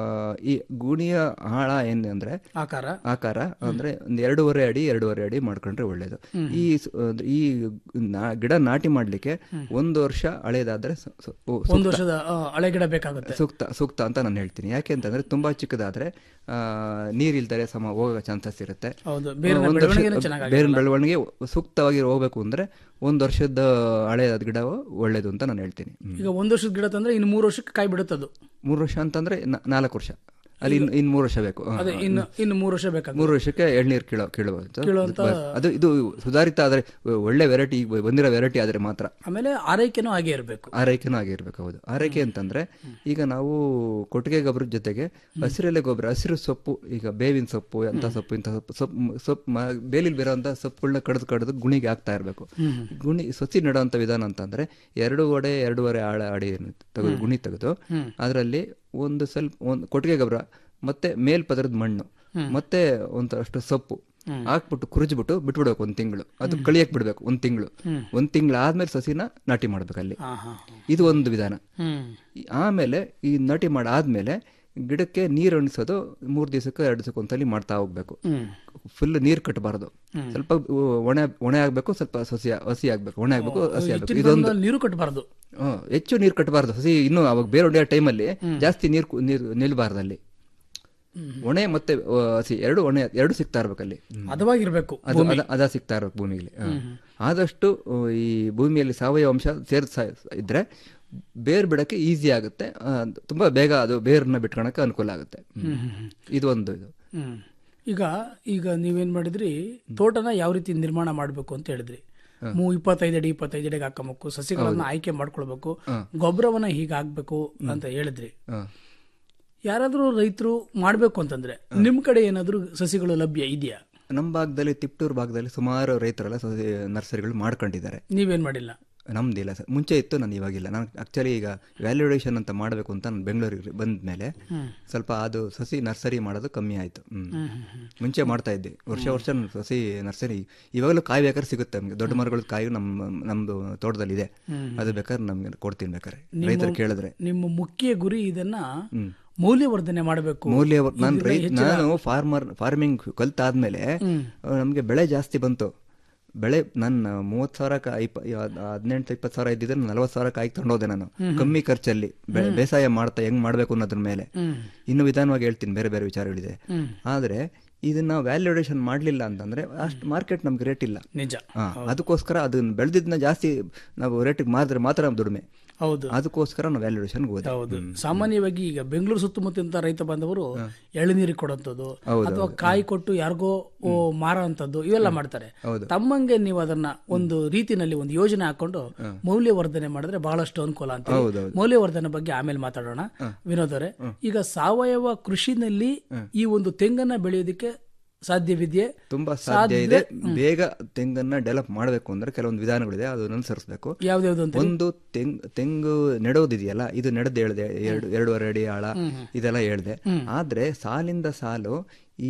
ಈ ಗುಣಿಯ ಆಳ ಏನಂದ್ರೆ ಆಕಾರ ಆಕಾರ ಅಂದ್ರೆ ಒಂದು ಎರಡೂವರೆ ಅಡಿ ಎರಡೂವರೆ ಅಡಿ ಮಾಡ್ಕೊಂಡ್ರೆ ಒಳ್ಳೇದು ಈ ಸ- ಅಂದ್ರೆ ಈ ನಾ- ಗಿಡ ನಾಟಿ ಮಾಡ್ಲಿಕ್ಕೆ ಒಂದು ವರ್ಷ ಹಳೇದಾದ್ರೆ ಸು- ಸು- ಓ, ಒಂದು ಸೂಕ್ತ. ವರ್ಷದ ಆ, ಹಳೆ ಗಿಡ ಬೇಕಾಗುತ್ತೆ ಸೂಕ್ತ ಸೂಕ್ತ ಅಂತ ನಾನು ಹೇಳ್ತೀನಿ ಯಾಕೆ ಅಂತಂದ್ರೆ ತುಂಬಾ ಚಿಕ್ಕದಾದ್ರೆ ಆ, ನೀರಿಲ್ದರೆ ಸಮ ಹೋಗೋ ಚಾನ್ಸಸ್ ಇರುತ್ತೆ ಹೌದು, ಬೇರಿನ ಒಂದು ವರ್ಷ- ಬೆಳವಣಿಗೆನೂ ಚೆನ್ನಾಗಾಗಿರಲ್ಲ. ಬೇರಿನ ಬೆಳವಣಿಗೆ ಸೂಕ್ತವಾಗಿ ಹೋಗ್ಬೇಕು ಅಂದ್ರೆ ಒಂದು ವರ್ಷದ ಹಳೆಯದ ಗಿಡ ಒಳ್ಳೇದು ಅಂತ ನಾನು ಹೇಳ್ತೀನಿ ಹ್ಮ್. ಈಗ ಒಂದು ವರ್ಷದ ಗಿಡ ತಂದ್ರೆ ಇನ್ನು ಮೂರು ವರ್ಷಕ್ಕೆ ಕಾಯಿ ಬಿಡುತ್ತದು ಮೂರು ವರ್ಷ ಅಂತಂದ್ರೆ ನ- ನಾಲ್ಕು ವರ್ಷ ಅಲ್ಲಿ ಇನ್ ಇನ್ ಮೂರು ವರ್ಷ ಬೇಕು ಹ, ಅದೇ ಹ. ಇನ್ನು ಇನ್ನು ಮೂರು ವರ್ಷ ಬೇಕಾಗುತ್ತೆ ಮೂರು ವರ್ಷಕ್ಕೆ ಎಳ್ನೀರು ಕೀಳೋ ಕೀಳಬಹುದು ಕೀಳುವಂತ- ಅದು ಇದು ಸುಧಾರಿತ ಆದ್ರೆ ಒಳ್ಳೆ ವೆರೈಟಿ ಬಂದಿರೋ ವೆರೈಟಿ ಆದ್ರೆ ಮಾತ್ರ ಆಮೇಲೆ ಆರೈಕೆನೂ ಹಾಗೆ ಇರಬೇಕು ಆರೈಕೆನೂ ಆಗಿರ್ಬೇಕು ಹೌದು ಆರೈಕೆ ಅಂತಂದ್ರೆ ಈಗ ನಾವು ಕೊಟ್ಟಿಗೆ ಗೊಬ್ಬರದ ಜೊತೆಗೆ ಹಸಿರೆಲೆ ಗೊಬ್ಬರ ಹಸಿರು ಸೊಪ್ಪು ಈಗ ಬೇವಿನ ಸೊಪ್ಪು ಅಂತ ಸೊಪ್ಪು ಇಂಥ ಸೊಪ್ಪು ಸೊಪ್ಪು ಸೊಪ್ಪು ಮ- ಬೇಲಿಲ್ ಬರೋಂಥ ಸೊಪ್ಪುಗಳನ್ನ ಕಡ್ದು ಕಡ್ದು ಗುಣಿಗೆ ಹಾಕ್ತಾ ಇರಬೇಕು ಗುಣಿ ಸಸಿ ನೆಡೋಂಥ ವಿಧಾನ ಅಂತಂದ್ರೆ ಎರಡೂವರೆ ಎರಡೂವರೆ ಆಳ ಅಡಿ ತೆಗೆದು ಗುಣಿ ತೆಗೆದು ಅದರಲ್ಲಿ ಒಂದು ಸ್ವಲ್ಪ ಒಂದು ಕೊಟ್ಟಿಗೆ ಗೊಬ್ಬರ ಮತ್ತೆ ಮೇಲ್ಪದರದ ಮಣ್ಣು ಮತ್ತೆ ಒಂದಷ್ಟು ಸೊಪ್ಪು ಹಾಕ್ಬಿಟ್ಟು ಕುರಿಜ್ಬಿಟ್ಟು ಬಿಟ್ಬಿಡ್ಬೇಕು ಒಂದ್ ತಿಂಗಳು ಅದು ಕಳಿಯಕ್ ಬಿಡ್ಬೇಕು ಒಂದ್ ತಿಂಗಳು ಒಂದ್ ತಿಂಗಳು ಆದ್ಮೇಲೆ ಸಸಿನ ನಾಟಿ ಮಾಡ್ಬೇಕು ಅಲ್ಲಿ ಹಾ ಹಾ ಇದು ಒಂದು ವಿಧಾನ ಹ್ಮ್ ಈ- ಆಮೇಲೆ ಈ ನಾಟಿ ಮಾಡಾದ್ಮೇಲೆ ಗಿಡಕ್ಕೆ ನೀರು ಅಣಿಸೋದು ಮೂರ್ ದಿವಸಕ್ಕೆ ಎರಡು ದಿವಸಕ್ಕೆ ಒಂದ್ಸಲಿ ಮಾಡ್ತಾ ಹೋಗ್ಬೇಕು ಫುಲ್ ನೀರ್ ಕಟ್ಟಬಾರದು ಸ್ವಲ್ಪ ಉ- ಒಣ ಒಣ ಆಗ್ಬೇಕು ಸ್ವಲ್ಪ ಸಸಿ ಹಸಿ ಆಗ್ಬೇಕು ಒಣ ಆಗ್ಬೇಕು ಹಸಿ ಆಗ್ಬೇಕು ಹೆಚ್ಚಿನ ಇದೊಂದು ಪ್ರಮಾಣದಲ್ಲಿ ನೀರು ಕಟ್ಟಬಾರದು ಹ್ಮ್, ಹೆಚ್ಚು ನೀರು ಕಟ್ಟಬಾರ್ದು ಹಸಿ ಇನ್ನು ಅವಾಗ ಬೇರೆ ಹೊಡೆಯೋ ಟೈಮಲ್ಲಿ ಜಾಸ್ತಿ ನೀರು ಕು- ನೀರು ನಿಲ್ಬಾರ್ದು ಅಲ್ಲಿ ಒಣೆ ಮತ್ತೆ ಆ, ಹಸಿ ಎರಡು ಒಣೆ ಎರಡು ಸಿಗ್ತಾ ಇರ್ಬೇಕಲ್ಲಿ ಹ್ಮ್. ಹದವಾಗಿರ್ಬೇಕು ಅದು ಅದ- ಅದ ಸಿಗ್ತಾ ಇರ್ಬೇಕು ಭೂಮಿಗೆ ಆದಷ್ಟು ಆ, ಈ ಭೂಮಿಯಲ್ಲಿ ಸಾವಯವ ಅಂಶ ಸೇರ್ಸ ಇದ್ರೆ ಬೇರ್ ಬಿಡಕ್ಕೆ ಈಸಿ ಆಗುತ್ತೆ ಆ, ತುಂಬಾ ಬೇಗ ಅದು ಬೇರನ್ನ ಬಿಟ್ಕೊಳಕ್ಕೆ ಅನುಕೂಲ ಆಗುತ್ತೆ ಹ್ಮ್. ಇದು ಒಂದು ಇದು ಹ್ಮ್ ಈಗ ಈಗ ನೀವೇನ್ ಮಾಡಿದ್ರಿ ತೋಟನ ಯಾವ ರೀತಿ ನಿರ್ಮಾಣ ಮಾಡಬೇಕು ಅಂತ ಹೇಳಿದ್ರಿ ಮೂ ಇಪ್ಪತ್ತೈದು ಅಡಿ ಇಪ್ಪತ್ತೈದು ಅಡಿಗೆ ಹಾಕಬೇಕು ಸಸಿಗಳನ್ನ ಆಯ್ಕೆ ಮಾಡ್ಕೊಳ್ಬೇಕು ಗೊಬ್ಬರವನ್ನ ಹೀಗೆ ಹಾಕ್ಬೇಕು ಅಂತ ಹೇಳಿದ್ರಿ ಹ. ಯಾರಾದ್ರೂ ರೈತರು ಮಾಡ್ಬೇಕು ಅಂತಂದ್ರೆ ನಿಮ್ ಕಡೆ ಏನಾದ್ರೂ ಸಸಿಗಳು ಲಭ್ಯ ಇದೆಯಾ ನಮ್ಮ ಭಾಗದಲ್ಲಿ ತಿಪ್ಟೂರು ಭಾಗದಲ್ಲಿ ಸುಮಾರು ರೈತರೆಲ್ಲ ಸಸಿ ನರ್ಸರಿಗಳು ಮಾಡ್ಕೊಂಡಿದ್ದಾರೆ ನೀವೇನ್ ಮಾಡಿಲ್ಲ ನಮ್ದಿಲ್ಲ ಸರ್ ಮುಂಚೆ ಇತ್ತು ನಾನು ಇವಾಗಿಲ್ಲ ನಾನು ಆಕ್ಚುಲಿ ಈಗ ವ್ಯಾಲ್ಯೂಡೇಷನ್ ಅಂತ ಮಾಡಬೇಕು ಅಂತ ನಾನು ಬೆಂಗಳೂರಿಗೆ ಬಂದ ಮೇಲೆ ಸ್ವಲ್ಪ ಅದು ಸಸಿ ನರ್ಸರಿ ಮಾಡೋದು ಕಮ್ಮಿ ಆಯಿತು ಮುಂಚೆ ಮಾಡ್ತಾ ಇದ್ದೆ ವರ್ಷ ವರ್ಷ ನಾನು ಸಸಿ ನರ್ಸರಿ ಇವಾಗಲೂ ಕಾಯಿ ಬೇಕಾದ್ರೆ ಸಿಗುತ್ತೆ ನಮಗೆ ದೊಡ್ಡ ಮರಗಳ ಕಾಯಿ ನಮ್ಮ ನಮ್ಮದು ತೋಟದಲ್ಲಿ ಇದೆ ಅದು ಬೇಕಾದ್ರೆ ನಮ್ಗೆ ಕೊಡ್ತೀನಿ ಬೇಕಾದ್ರೆ ರೈತರು ಕೇಳಿದ್ರೆ ನಿಮ್ಮ ಮುಖ್ಯ ಗುರಿ ಇದನ್ನ ಮೌಲ್ಯವರ್ಧನೆ ಮಾಡಬೇಕು ಮೌಲ್ಯ ನಾನು ರೈ ನಾನು ಫಾರ್ಮರ್ ಫಾರ್ಮಿಂಗ್ ಕಲ್ತಾದ್ಮೇಲೆ ನಮಗೆ ಬೆಳೆ ಜಾಸ್ತಿ ಬಂತು ಬೆಳೆ ನನ್ನ ಮೂವತ್ತು ಸಾವಿರ ಇಪ್ಪ ಹದಿನೆಂಟು ಇಪ್ಪತ್ತು ಸಾವಿರ ಇದ್ದಿದ್ರೆ ನಲ್ವತ್ತು ಸಾವಿರ ಕಾಯಿ ತಗೊಂಡೋದೆ ನಾನು ಕಮ್ಮಿ ಖರ್ಚಲ್ಲಿ ಬೆ- ಬೇಸಾಯ ಮಾಡ್ತಾ ಹೆಂಗ್ ಮಾಡ್ಬೇಕು ಅನ್ನೋದ್ರ ಮೇಲೆ ಇನ್ನು ವಿಧಾನವಾಗಿ ಹೇಳ್ತೀನಿ ಬೇರೆ ಬೇರೆ ವಿಚಾರಗಳಿದೆ ಆದ್ರೆ ಇದನ್ನ ವ್ಯಾಲ್ಯೂಡೇಷನ್ ಮಾಡಲಿಲ್ಲ ಅಂತಂದ್ರೆ ಅಷ್ಟು ಮಾರ್ಕೆಟ್ ನಮ್ಗೆ ರೇಟ್ ಇಲ್ಲ ನಿಜ ಹಾ, ಅದಕ್ಕೋಸ್ಕರ ಅದನ್ನ ಬೆಳೆದಿದ್ದನ್ನ ಜಾಸ್ತಿ ನಾವು ರೇಟಿಗೆ ಮಾರಿದ್ರೆ ಮಾತ್ರ ನಮ್ ದುಡಿಮೆ ಹೌದು ಅದಕ್ಕೋಸ್ಕರ ನಾವು ವ್ಯಾಲ್ಯೂಡೇಷನ್ಗೆ ಹೋದೆ ಹೌದು ಸಾಮಾನ್ಯವಾಗಿ ಈಗ ಬೆಂಗಳೂರು ಸುತ್ತಮುತ್ತ ರೈತ ಬಾಂಧವರು ಎಳನೀರಿಗೆ ಕೊಡುವಂಥದ್ದು ಹೌದು, ಅಥವಾ ಕಾಯಿ ಕೊಟ್ಟು ಯಾರಿಗೋ ಓ, ಮಾರೋ ಅಂಥದ್ದು ಇವೆಲ್ಲ ಮಾಡ್ತಾರೆ ತಮ್ಮಂಗೆ ನೀವು ಅದನ್ನ ಒಂದು ರೀತಿನಲ್ಲಿ ಒಂದು ಯೋಜನೆ ಹಾಕೊಂಡು ಮೌಲ್ಯವರ್ಧನೆ ಮಾಡಿದ್ರೆ ಬಹಳಷ್ಟು ಅನುಕೂಲ ಅಂತ ಹೌದೌದು. ಮೌಲ್ಯವರ್ಧನೆ ಬಗ್ಗೆ ಆಮೇಲೆ ಮಾತಾಡೋಣ ವಿನೋದ್ ಅವರೇ ಈಗ ಸಾವಯವ ಕೃಷಿನಲ್ಲಿ ಈ ಒಂದು ತೆಂಗನ್ನ ಬೆಳೆಯೋದಕ್ಕೆ ಸಾಧ್ಯವಿದೆಯೇ ತುಂಬಾ ಸಾಧ್ಯ ಇದೆ ಬೇಗ ತೆಂಗನ್ನ ಡೆವಲಪ್ ಮಾಡಬೇಕು ಅಂದ್ರೆ ಕೆಲವೊಂದು ವಿಧಾನಗಳಿದೆ ಅದನ್ನ ಅನುಸರಿಸಬೇಕು ಯಾವ್ದ್ಯಾವ್ದು ಅಂತ ಒಂದು ತೆಂಗ್ ತೆಂಗು ನೆಡೋದಿದೆಯಲ್ಲ ಇದು ನೆಡದ್ ಹೇಳ್ದೆ ಎರಡು ಎರಡೂವರೆ ಅಡಿ ಆಳ ಇದೆಲ್ಲ ಹೇಳ್ದೆ ಆದ್ರೆ ಸಾಲಿಂದ ಸಾಲು ಈ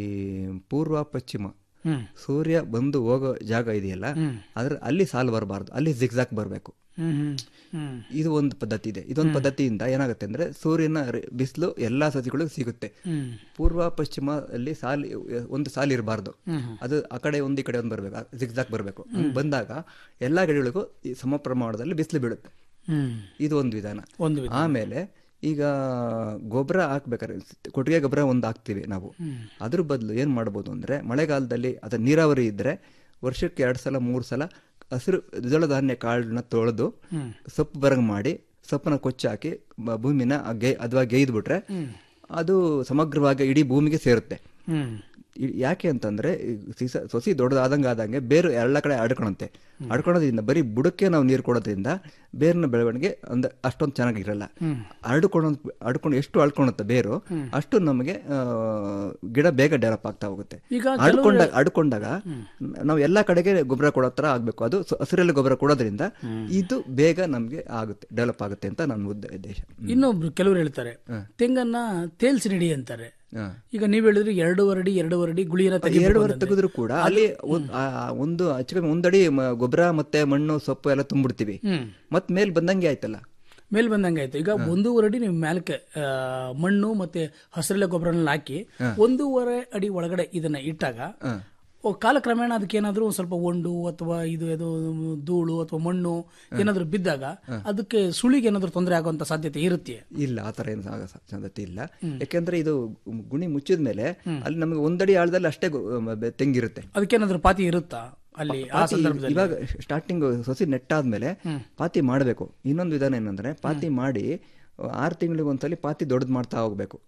ಪೂರ್ವ ಪಶ್ಚಿಮ ಸೂರ್ಯ ಬಂದು ಹೋಗೋ ಜಾಗ ಇದೆಯಲ್ಲ ಅದ್ರ ಅಲ್ಲಿ ಸಾಲು ಬರಬಾರ್ದು ಅಲ್ಲಿ ಜಿಗ್ಜಾಕ್ ಬರಬೇಕು ಹ್ಮ್ ಹ್ಮ್ ಹ್ಮ್ ಇದು ಒಂದು ಪದ್ಧತಿ ಇದೆ ಇದೊಂದು ಪದ್ಧತಿಯಿಂದ ಏನಾಗುತ್ತೆ ಅಂದ್ರೆ ಸೂರ್ಯನ ಬಿಸಿಲು ಎಲ್ಲಾ ಸಸಿಗಳಿಗೂ ಸಿಗುತ್ತೆ ಪೂರ್ವ ಪಶ್ಚಿಮ ಅಲ್ಲಿ ಸಾಲಿ ಒಂದು ಸಾಲು ಇರಬಾರ್ದು ಅದು ಆ ಕಡೆ ಒಂದು ಈ ಕಡೆ ಒಂದು ಬರಬೇಕು ಜಿಗ್ಜಾಕ್ ಬರಬೇಕು ಬಂದಾಗ ಎಲ್ಲಾ ಗಿಡಗಳಿಗೂ ಈ ಸಮ ಪ್ರಮಾಣದಲ್ಲಿ ಬಿಸಿಲು ಬೀಳುತ್ತೆ ಹ್ಮ್ ಇದು ಒಂದು ವಿಧಾನ ಒಂದು ವಿಧಾನ. ಆಮೇಲೆ ಈಗ ಗೊಬ್ಬರ ಹಾಕ್ಬೇಕಾದ್ರೆ ಕೊಟ್ಟಿಗೆ ಗೊಬ್ಬರ ಒಂದು ಹಾಕ್ತಿವಿ ನಾವು ಅದ್ರ ಬದಲು ಏನ್ ಮಾಡ್ಬೋದು ಅಂದ್ರೆ ಮಳೆಗಾಲದಲ್ಲಿ ಅದ ನೀರಾವರಿ ಇದ್ರೆ ವರ್ಷಕ್ಕೆ ಎರಡ್ ಸಲ ಮೂರ್ ಸಲ ಹಸಿರು ದ್ವಿದಳ ಧಾನ್ಯ ಕಾಳನ್ನ ತೊಳೆದು ಸೊಪ್ಪು ಬರಂಗ್ ಮಾಡಿ ಸೊಪ್ಪನ್ನ ಕೊಚ್ಚಿ ಹಾಕಿ ಬ- ಭೂಮಿನ ಗೆ ಅಥವಾ ಗೇಯ್ದು ಬಿಟ್ರೆ ಅದು ಸಮಗ್ರವಾಗಿ ಇಡೀ ಭೂಮಿಗೆ ಸೇರುತ್ತೆ ಹ್ಮ್ ಇ- ಯಾಕೆ ಅಂತಂದ್ರೆ ಈ ಸೀಸ ಸೊಸಿ ದೊಡ್ಡದಾದಂಗೆ ಆದಂಗೆ ಬೇರು ಎಲ್ಲ ಕಡೆ ಅಡ್ಕೊಳಂತೆ ಅಡ್ಕೊಳೋದ್ರಿಂದ ಬರೀ ಬುಡಕ್ಕೆ ನಾವು ನೀರು ಕೊಡೋದ್ರಿಂದ ಬೇರಿನ ಬೆಳವಣಿಗೆ ಒಂದ್ ಅಷ್ಟೊಂದು ಚೆನ್ನಾಗಿರಲ್ಲ ಅಡ್ಕೊಂಡು ಅಡ್ಕೊಂಡು ಎಷ್ಟು ಅಡ್ಕೊಳುತ್ತೆ ಬೇರು ಅಷ್ಟು ನಮಗೆ ಆ, ಗಿಡ ಬೇಗ ಡೆವಲಪ್ ಆಗ್ತಾ ಹೋಗುತ್ತೆ ಈಗ ಅಡ್ಕೊಂಡಾಗ ಅಡ್ಕೊಂಡಾಗ ನಾವು ಎಲ್ಲಾ ಕಡೆಗೆ ಗೊಬ್ಬರ ಕೊಡೋ ತರ ಆಗ್ಬೇಕು ಅದು ಸ- ಹಸಿರಲ್ಲಿ ಗೊಬ್ಬರ ಕೊಡೋದ್ರಿಂದ ಇದು ಬೇಗ ನಮ್ಗೆ ಆಗುತ್ತೆ ಡೆವಲಪ್ ಆಗುತ್ತೆ ಅಂತ ನನ್ನ ಉದ್ದ- ಉದ್ದೇಶ ಇನ್ನೊಬ್ರು ಕೆಲವರು ಹೇಳ್ತಾರೆ ತೆಂಗನ್ನ ತೇಲ್ಸಿ ನಡಿ ಅಂತಾರೆ ಹಾ. ಈಗ ನೀವ್ ಹೇಳಿದ್ರೆ ಎರಡೂವರೆ ಅಡಿ ಎರಡೂವರೆ ಅಡಿ ಗುಳಿಯನ್ನ ತೆಗಿಬೇಕು ಎರಡುವರೆ ಅಂತಂದ್ರೆ. ತೆಗೆದ್ರು ಕೂಡ ಅಲ್ಲಿ ಒಂದ್- ಆ, ಆ, ಒಂದು ಹೆಚ್ಚು ಕಮ್ಮಿ ಒಂದಡಿ ಮ- ಗೊಬ್ಬರ ಮತ್ತೆ ಮಣ್ಣು ಸೊಪ್ಪು ಎಲ್ಲ ತುಂಬಿಡ್ತೀವಿ ಮತ್ ಮೇಲ್ ಬಂದಂಗೆ ಆಯ್ತಲ್ಲ ಮೇಲ್ ಬಂದಂಗೆ ಆಯ್ತು ಈಗ ಒಂದೂವರೆ ಅಡಿ ನೀವು ಮ್ಯಾಲಕ್ಕೆ ಆ, ಮಣ್ಣು ಮತ್ತೆ ಹಸಿರೆಲೆ ಗೊಬ್ಬರನೆಲ್ಲ ಹಾಕಿ ಒಂದೂವರೆ ಅಡಿ ಒಳಗಡೆ ಇದನ್ನ ಇಟ್ಟಾಗ ಓ, ಕಾಲಕ್ರಮೇಣ ಅದಕ್ಕೆ ಏನಾದ್ರೂ ಒಂದ್ ಸ್ವಲ್ಪ ಒಂಡು ಅಥವಾ ಇದು ಇದು ಧೂಳು ಅಥವಾ ಮಣ್ಣು ಏನಾದ್ರೂ ಬಿದ್ದಾಗ ಅದಕ್ಕೆ ಸುಳಿಗೆ ಏನಾದ್ರೂ ತೊಂದರೆ ಆಗುವಂತ ಸಾಧ್ಯತೆ ಇರುತ್ತೆ ಇಲ್ಲ ಆತರ ಏನು ಆಗ ಸ- ಸಾಧ್ಯತೆ ಇಲ್ಲ ಯಾಕೆಂದ್ರೆ ಇದು ಗುಣಿ ಮುಚ್ಚಿದ ಮೇಲೆ ಅಲ್ಲಿ ನಮಗೆ ಒಂದಡಿ ಆಳದಲ್ಲಿ ಅಷ್ಟೇ ಗೊ- ಮ- ಬೆ- ತೆಂಗಿರುತ್ತೆ ಅದಕ್ಕೇನಾದ್ರೂ ಪಾತಿ ಇರುತ್ತಾ ಅಲ್ಲಿ ಆ ಪಾತಿ ಸಂದರ್ಭದಲ್ಲಿ ಇವಾಗ ಸ್ಟಾರ್ಟಿಂಗ್ ಸಸಿ ನೆಟ್ಟಾದ್ಮೇಲೆ ಪಾತಿ ಮಾಡಬೇಕು ಇನ್ನೊಂದು ವಿಧಾನ ಏನಂದ್ರೆ ಪಾತಿ ಮಾಡಿ ಆರು ತಿಂಗಳಿಗೆ ಒಂದ್ಸಲಿ ಪಾತಿ ದೊಡ್ಡದು ಮಾಡ್ತಾ ಹೋಗ್ಬೇಕು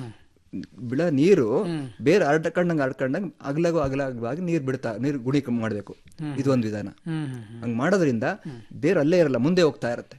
ಬಿಳ ನೀರು ಬೇರೆ ಅಡ್ಕೊಂಡಂಗೆ ಅಡ್ಕೊಂಡಂಗೆ ಅಗಲಗು ಅಗಲವಾಗಿ ನೀರು ಬಿಡ್ತಾ ನೀರು ಗುಣಿ ಮಾಡಬೇಕು ಇದು ಒಂದು ವಿಧಾನ ಹಂಗ್ ಮಾಡೋದ್ರಿಂದ ಬೇರೆ ಅಲ್ಲೇ ಇರಲ್ಲ ಮುಂದೆ ಹೋಗ್ತಾ ಇರುತ್ತೆ